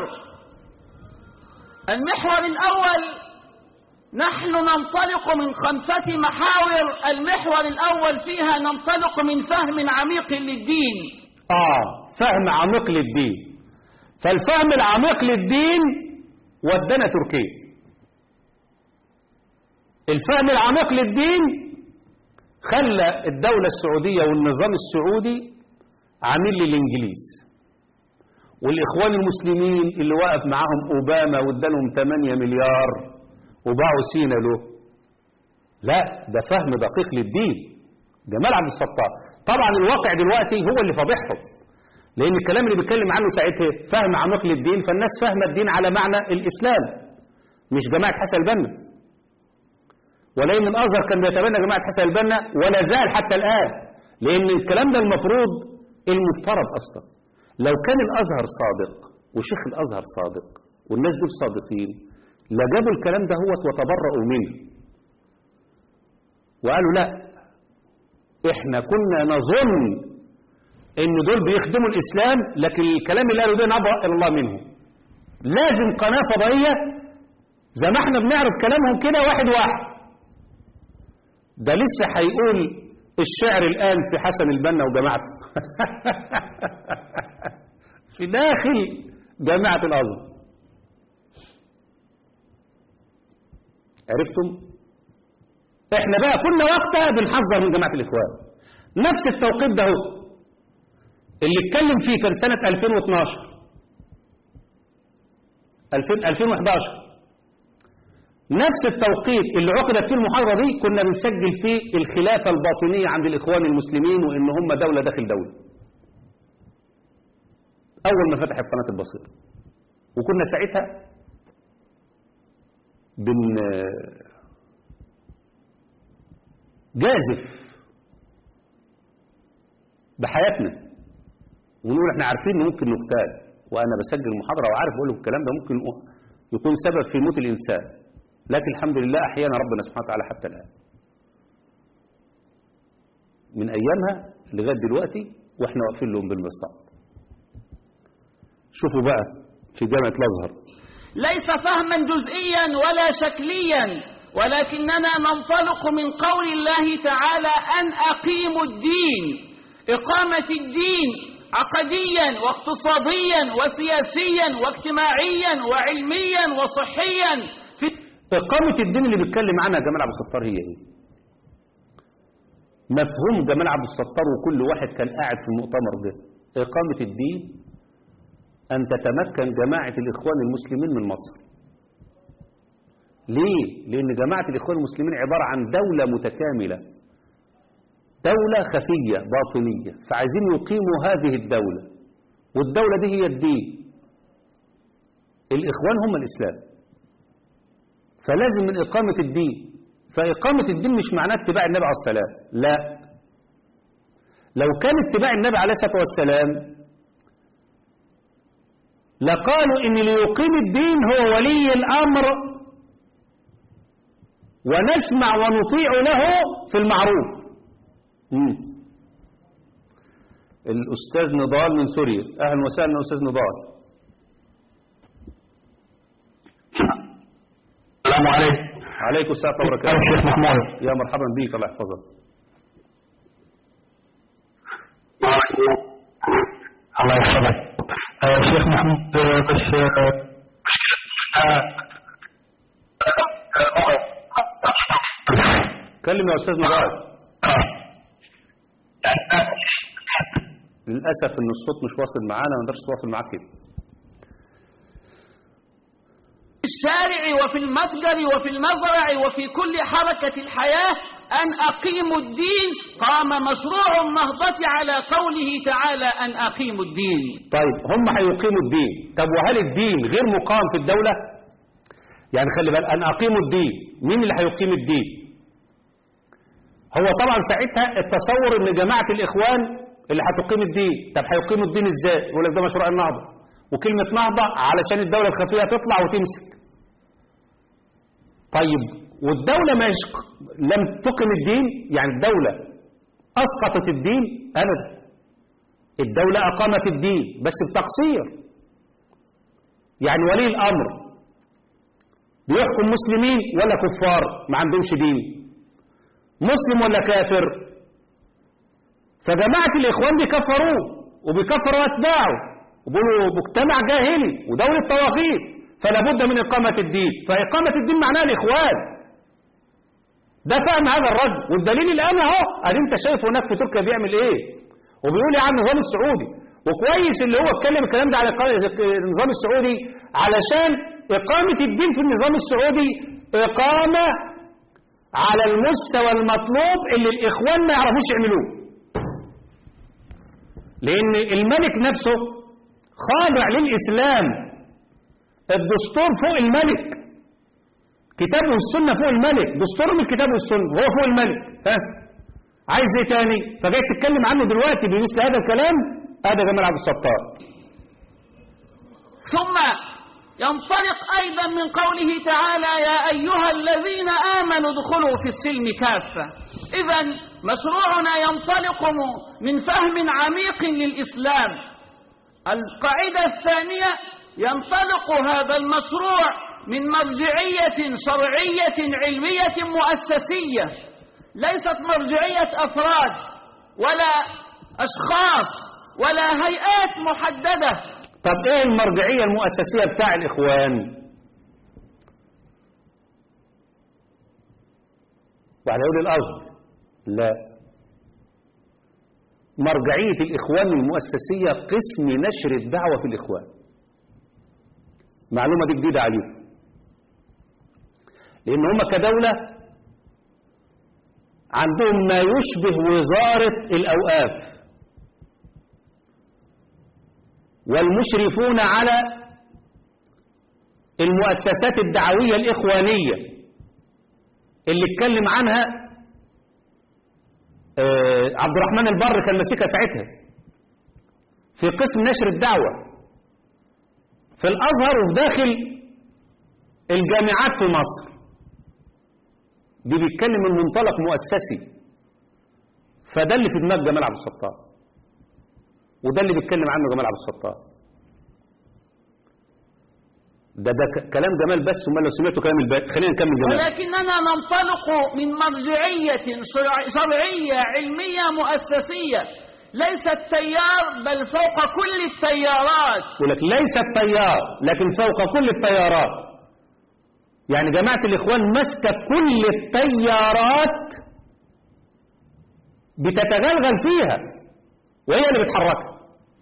المحور الأول نحن ننطلق من خمسة محاور المحور الأول فيها ننطلق من فهم عميق للدين اه فهم عميق للدين فالفهم العميق للدين ودنا تركيا الفهم العميق للدين خلى الدولة السعودية والنظام السعودي عامل للإنجليز والإخوان المسلمين اللي وقف معاهم أوباما وادالهم 8 مليار وباعوا سينا له لا ده فهم دقيق للدين جمال عبد الستار طبعا الواقع دلوقتي هو اللي فاضحهم لأن الكلام اللي بيتكلم عنه ساعتها فهم عميق للدين فالناس فاهمة الدين على معنى الإسلام مش جماعة حسن البنا ولأن الأزهر كان بيتبنى جماعة حسن البنا ولا زال حتى الآن لأن الكلام ده المفروض المفترض أصلا لو كان الأزهر صادق وشيخ الأزهر صادق والناس دول صادقين لجابوا الكلام ده هو وتبرؤوا منه وقالوا لا احنا كنا نظن ان دول بيخدموا الاسلام لكن الكلام اللي قالوا ده نبرأ الى الله منه لازم قناة فضائية زي ما احنا بنعرض كلامهم كده واحد واحد ده لسه هيقول الشعر الآن في حسن البنا وجماعته في داخل جامعة الأزهر عرفتم احنا بقى كنا وقتها بنحذر من جماعة الإخوان نفس التوقيت ده هو اللي اتكلم فيه كان سنة 2012 2000 2011 نفس التوقيت اللي عقدت فيه المحاضرة دي كنا بنسجل فيه الخلافة الباطنية عند الإخوان المسلمين وإن هم دولة داخل دولة أول ما فتحت قناة البصير وكنا ساعتها بن جازف بحياتنا ونقول احنا عارفين ان ممكن نقتال وانا بسجل محاضره وعارف اقول لكم الكلام ده ممكن يكون سبب في موت الانسان لكن الحمد لله احيانا ربنا سبحانه وتعالى حتى الان من ايامها لغايه دلوقتي واحنا واقفين لهم بالمصاب شوفوا بقى في جامعه الازهر ليس فهما جزئيا ولا شكليا ولكننا ننطلق من قول الله تعالى أن أقيموا الدين إقامة الدين عقديا واقتصاديا وسياسيا واجتماعيا وعلميا وصحيا في إقامة الدين اللي بيتكلم عنها جمال عبد الستار هي إيه؟ مفهوم جمال عبد الستار وكل واحد كان قاعد في المؤتمر ده إقامة الدين أن تتمكن جماعة الإخوان المسلمين من مصر ليه؟ لأن جماعة الإخوان المسلمين عبارة عن دولة متكاملة دولة خفية باطنية فعايزين يقيموا هذه الدولة والدولة دي هي الدين الإخوان هم الإسلام فلازم من إقامة الدين فإقامة الدين مش معناه اتباع النبي عليه السلام لا لو كان اتباع النبي عليه الصلاة والسلام لقالوا إن ليقيم الدين هو ولي الأمر ونسمع ونطيع له في المعروف مم. الأستاذ نضال من سوريا أهلا وسهلا أستاذ نضال السلام عليكم عليكم السلام ورحمة الله يا وبركاته شيخ محمود يا مرحبا بك الله يحفظك بارك الله الله يحفظك آه، شيخ محمود آه، بس آه، آه، كلم يا أستاذ نضال آه، للأسف إن الصوت مش واصل معانا ما نقدرش نتواصل معاك كده الشارع وفي المتجر وفي المزرع وفي كل حركة الحياة أن أقيموا الدين قام مشروع النهضة على قوله تعالى أن أقيموا الدين طيب هم هيقيموا الدين طب وهل الدين غير مقام في الدولة يعني خلي بالك أن أقيموا الدين مين اللي هيقيم الدين هو طبعا ساعتها التصور ان جماعة الإخوان اللي هتقيم الدين طب هيقيموا الدين ازاي يقول لك ده مشروع النهضة وكلمة نهضة علشان الدولة الخفية تطلع وتمسك طيب والدولة مش لم تقم الدين يعني الدولة أسقطت الدين أبدا الدولة أقامت الدين بس بتقصير يعني ولي الأمر بيحكم مسلمين ولا كفار ما عندهمش دين مسلم ولا كافر فجماعة الإخوان بيكفروه وبيكفروا أتباعه وبيقولوا مجتمع جاهلي ودولة طواغيت فلا بد من إقامة الدين فإقامة الدين معناها الإخوان ده فهم هذا الرجل والدليل الآن أهو أدي أنت شايف هناك في تركيا بيعمل إيه وبيقول يا عم النظام السعودي وكويس اللي هو اتكلم الكلام ده على النظام السعودي علشان إقامة الدين في النظام السعودي إقامة على المستوى المطلوب اللي الإخوان ما يعرفوش يعملوه لأن الملك نفسه خاضع للإسلام الدستور فوق الملك كتاب والسنة فوق الملك دستورهم الكتاب والسنة هو فوق الملك ها عايز ايه تاني فجاي تتكلم عنه دلوقتي بمثل هذا الكلام هذا جمال عبد الستار ثم ينطلق أيضا من قوله تعالى يا أيها الذين آمنوا ادخلوا في السلم كافة إذا مشروعنا ينطلق من فهم عميق للإسلام القاعدة الثانية ينطلق هذا المشروع من مرجعية شرعية علمية مؤسسية ليست مرجعية أفراد ولا أشخاص ولا هيئات محددة طب ايه المرجعية المؤسسية بتاع الاخوان واحد يقول الازهر لا مرجعية الاخوان المؤسسية قسم نشر الدعوة في الاخوان معلومة دي جديدة عليكم لان هم كدولة عندهم ما يشبه وزارة الاوقاف والمشرفون على المؤسسات الدعوية الإخوانية اللي اتكلم عنها آه، عبد الرحمن البر كان ماسكها ساعتها في قسم نشر الدعوة في الأزهر وفي داخل الجامعات في مصر دي بيتكلم من منطلق مؤسسي فده اللي في دماغ جمال عبد الستار وده اللي بيتكلم عنه جمال عبد الستار ده ده ك- كلام جمال بس امال لو سمعتوا كلام الباقي خلينا نكمل جمال ولكننا ننطلق من مرجعية شرع- شرعية علمية مؤسسية ليست تيار بل فوق كل التيارات يقول لك ليس التيار لكن فوق كل التيارات يعني جماعة الإخوان ماسكة كل التيارات بتتغلغل فيها وهي اللي بتحركها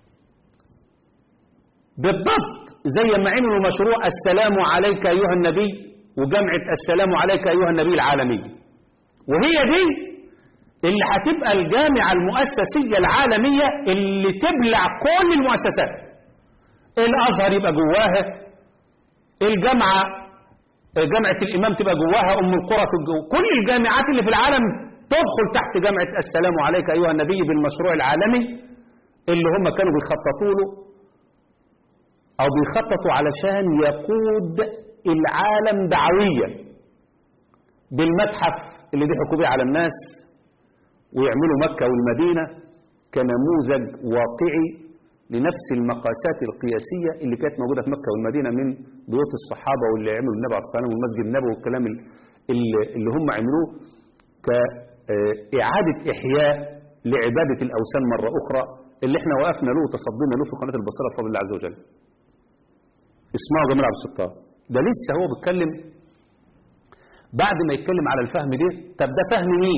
بالضبط زي ما عملوا مشروع السلام عليك أيها النبي وجمعة السلام عليك أيها النبي العالمي وهي دي اللي هتبقى الجامعة المؤسسية العالمية اللي تبلع كل المؤسسات الأزهر يبقى جواها الجامعة جامعة الإمام تبقى جواها أم القرى في الجو كل الجامعات اللي في العالم تدخل تحت جامعة السلام عليك أيها النبي بالمشروع العالمي اللي هم كانوا بيخططوا له أو بيخططوا علشان يقود العالم دعويا بالمتحف اللي ضحكوا بيه على الناس ويعملوا مكة والمدينة كنموذج واقعي لنفس المقاسات القياسية اللي كانت موجودة في مكة والمدينة من بيوت الصحابة واللي عملوا النبي عليه الصلاة والسلام والمسجد النبوي والكلام ال- اللي اللي هم عملوه كإعادة إحياء لعبادة الأوثان مرة أخرى اللي احنا وقفنا له وتصدينا له في قناة البصيرة بفضل الله عز وجل اسمعوا جمال عبد الستار ده لسه هو بيتكلم بعد ما يتكلم على الفهم ده طب ده فهم مين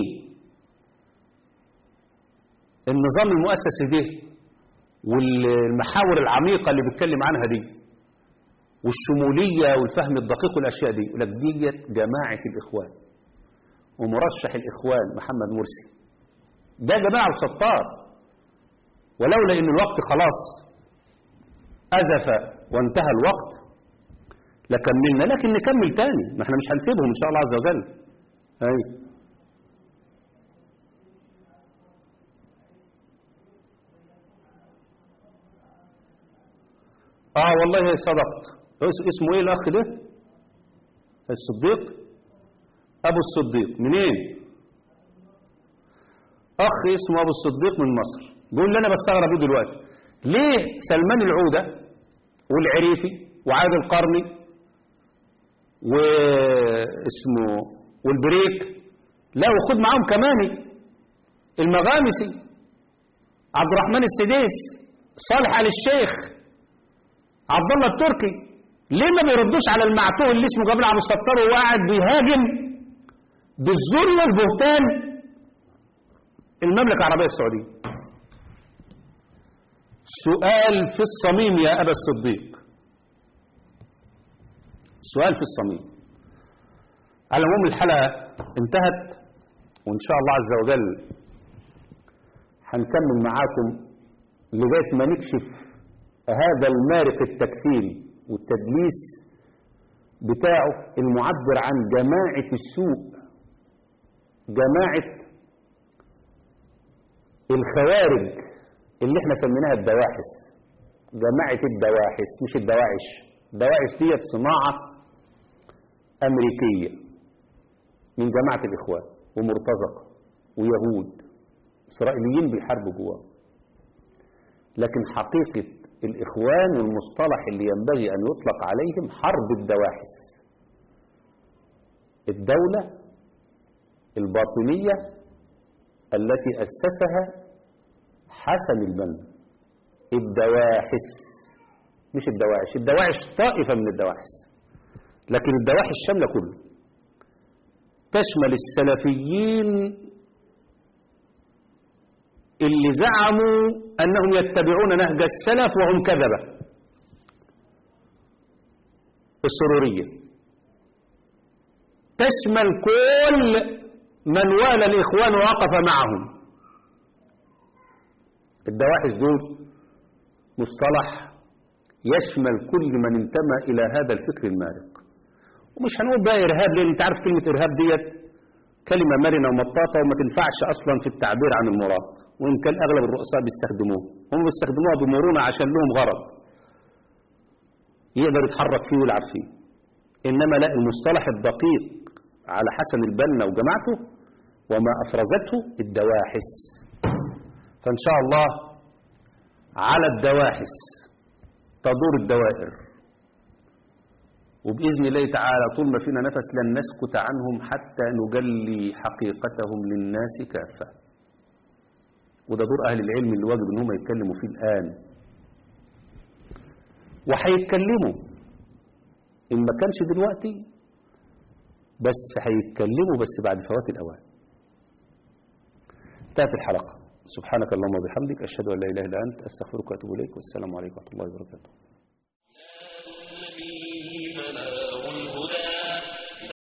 النظام المؤسسي ده والمحاور العميقة اللي بيتكلم عنها دي والشمولية والفهم الدقيق والأشياء دي يقول لك ديت جماعة الإخوان ومرشح الإخوان محمد مرسي ده جماعة الستار ولولا إن الوقت خلاص أزف وانتهى الوقت لكملنا لكن نكمل تاني ما احنا مش هنسيبهم إن شاء الله عز وجل أي اه والله صدقت اس- اسمه ايه الاخ ده الصديق ابو الصديق منين اخ اسمه ابو الصديق من مصر بيقول لي انا بستغرب ايه دلوقتي ليه سلمان العوده والعريفي وعاد القرني واسمه والبريك لا وخد معاهم كمان المغامسي عبد الرحمن السديس صالح آل الشيخ عبد الله التركي ليه ما بيردوش على المعتوه اللي اسمه جمال عبد الستار وهو قاعد بيهاجم بالزور والبهتان المملكة العربية السعودية سؤال في الصميم يا أبا الصديق سؤال في الصميم على العموم الحلقة انتهت وإن شاء الله عز وجل هنكمل معاكم لغاية ما نكشف هذا المارق التكفيري والتدليس بتاعه المعبر عن جماعة السوء جماعة الخوارج اللي احنا سميناها الدواحس جماعة الدواحس مش الدواعش الدواعش ديت صناعة أمريكية من جماعة الإخوان ومرتزقة ويهود إسرائيليين بيحاربوا جواه لكن حقيقة الإخوان والمصطلح اللي ينبغي أن يطلق عليهم حرب الدواحس الدولة الباطنية التي أسسها حسن البنا الدواحس مش الدواعش الدواعش طائفة من الدواحس لكن الدواحس شاملة كله تشمل السلفيين اللي زعموا أنهم يتبعون نهج السلف وهم كذبة السرورية تشمل كل من والى الإخوان ووقف معهم الدواحس دول مصطلح يشمل كل من انتمى إلى هذا الفكر المارق ومش هنقول بقى إرهاب لأن أنت عارف كلمة إرهاب ديت كلمة مرنة ومطاطة وما تنفعش أصلا في التعبير عن المراد وإن كان أغلب الرؤساء بيستخدموه هم بيستخدموها بمرونة عشان لهم غرض يقدر يتحرك فيه ويلعب فيه إنما لا المصطلح الدقيق على حسن البنا وجماعته وما أفرزته الدواحس فإن شاء الله على الدواحس تدور الدوائر وبإذن الله تعالى طول ما فينا نفس لن نسكت عنهم حتى نجلي حقيقتهم للناس كافة وده دور أهل العلم اللي واجب إن هم يتكلموا فيه الآن وهيتكلموا إن ما كانش دلوقتي بس هيتكلموا بس بعد فوات الأوان انتهت الحلقة سبحانك اللهم وبحمدك أشهد أن لا إله إلا أنت أستغفرك وأتوب إليك والسلام عليكم ورحمة الله وبركاته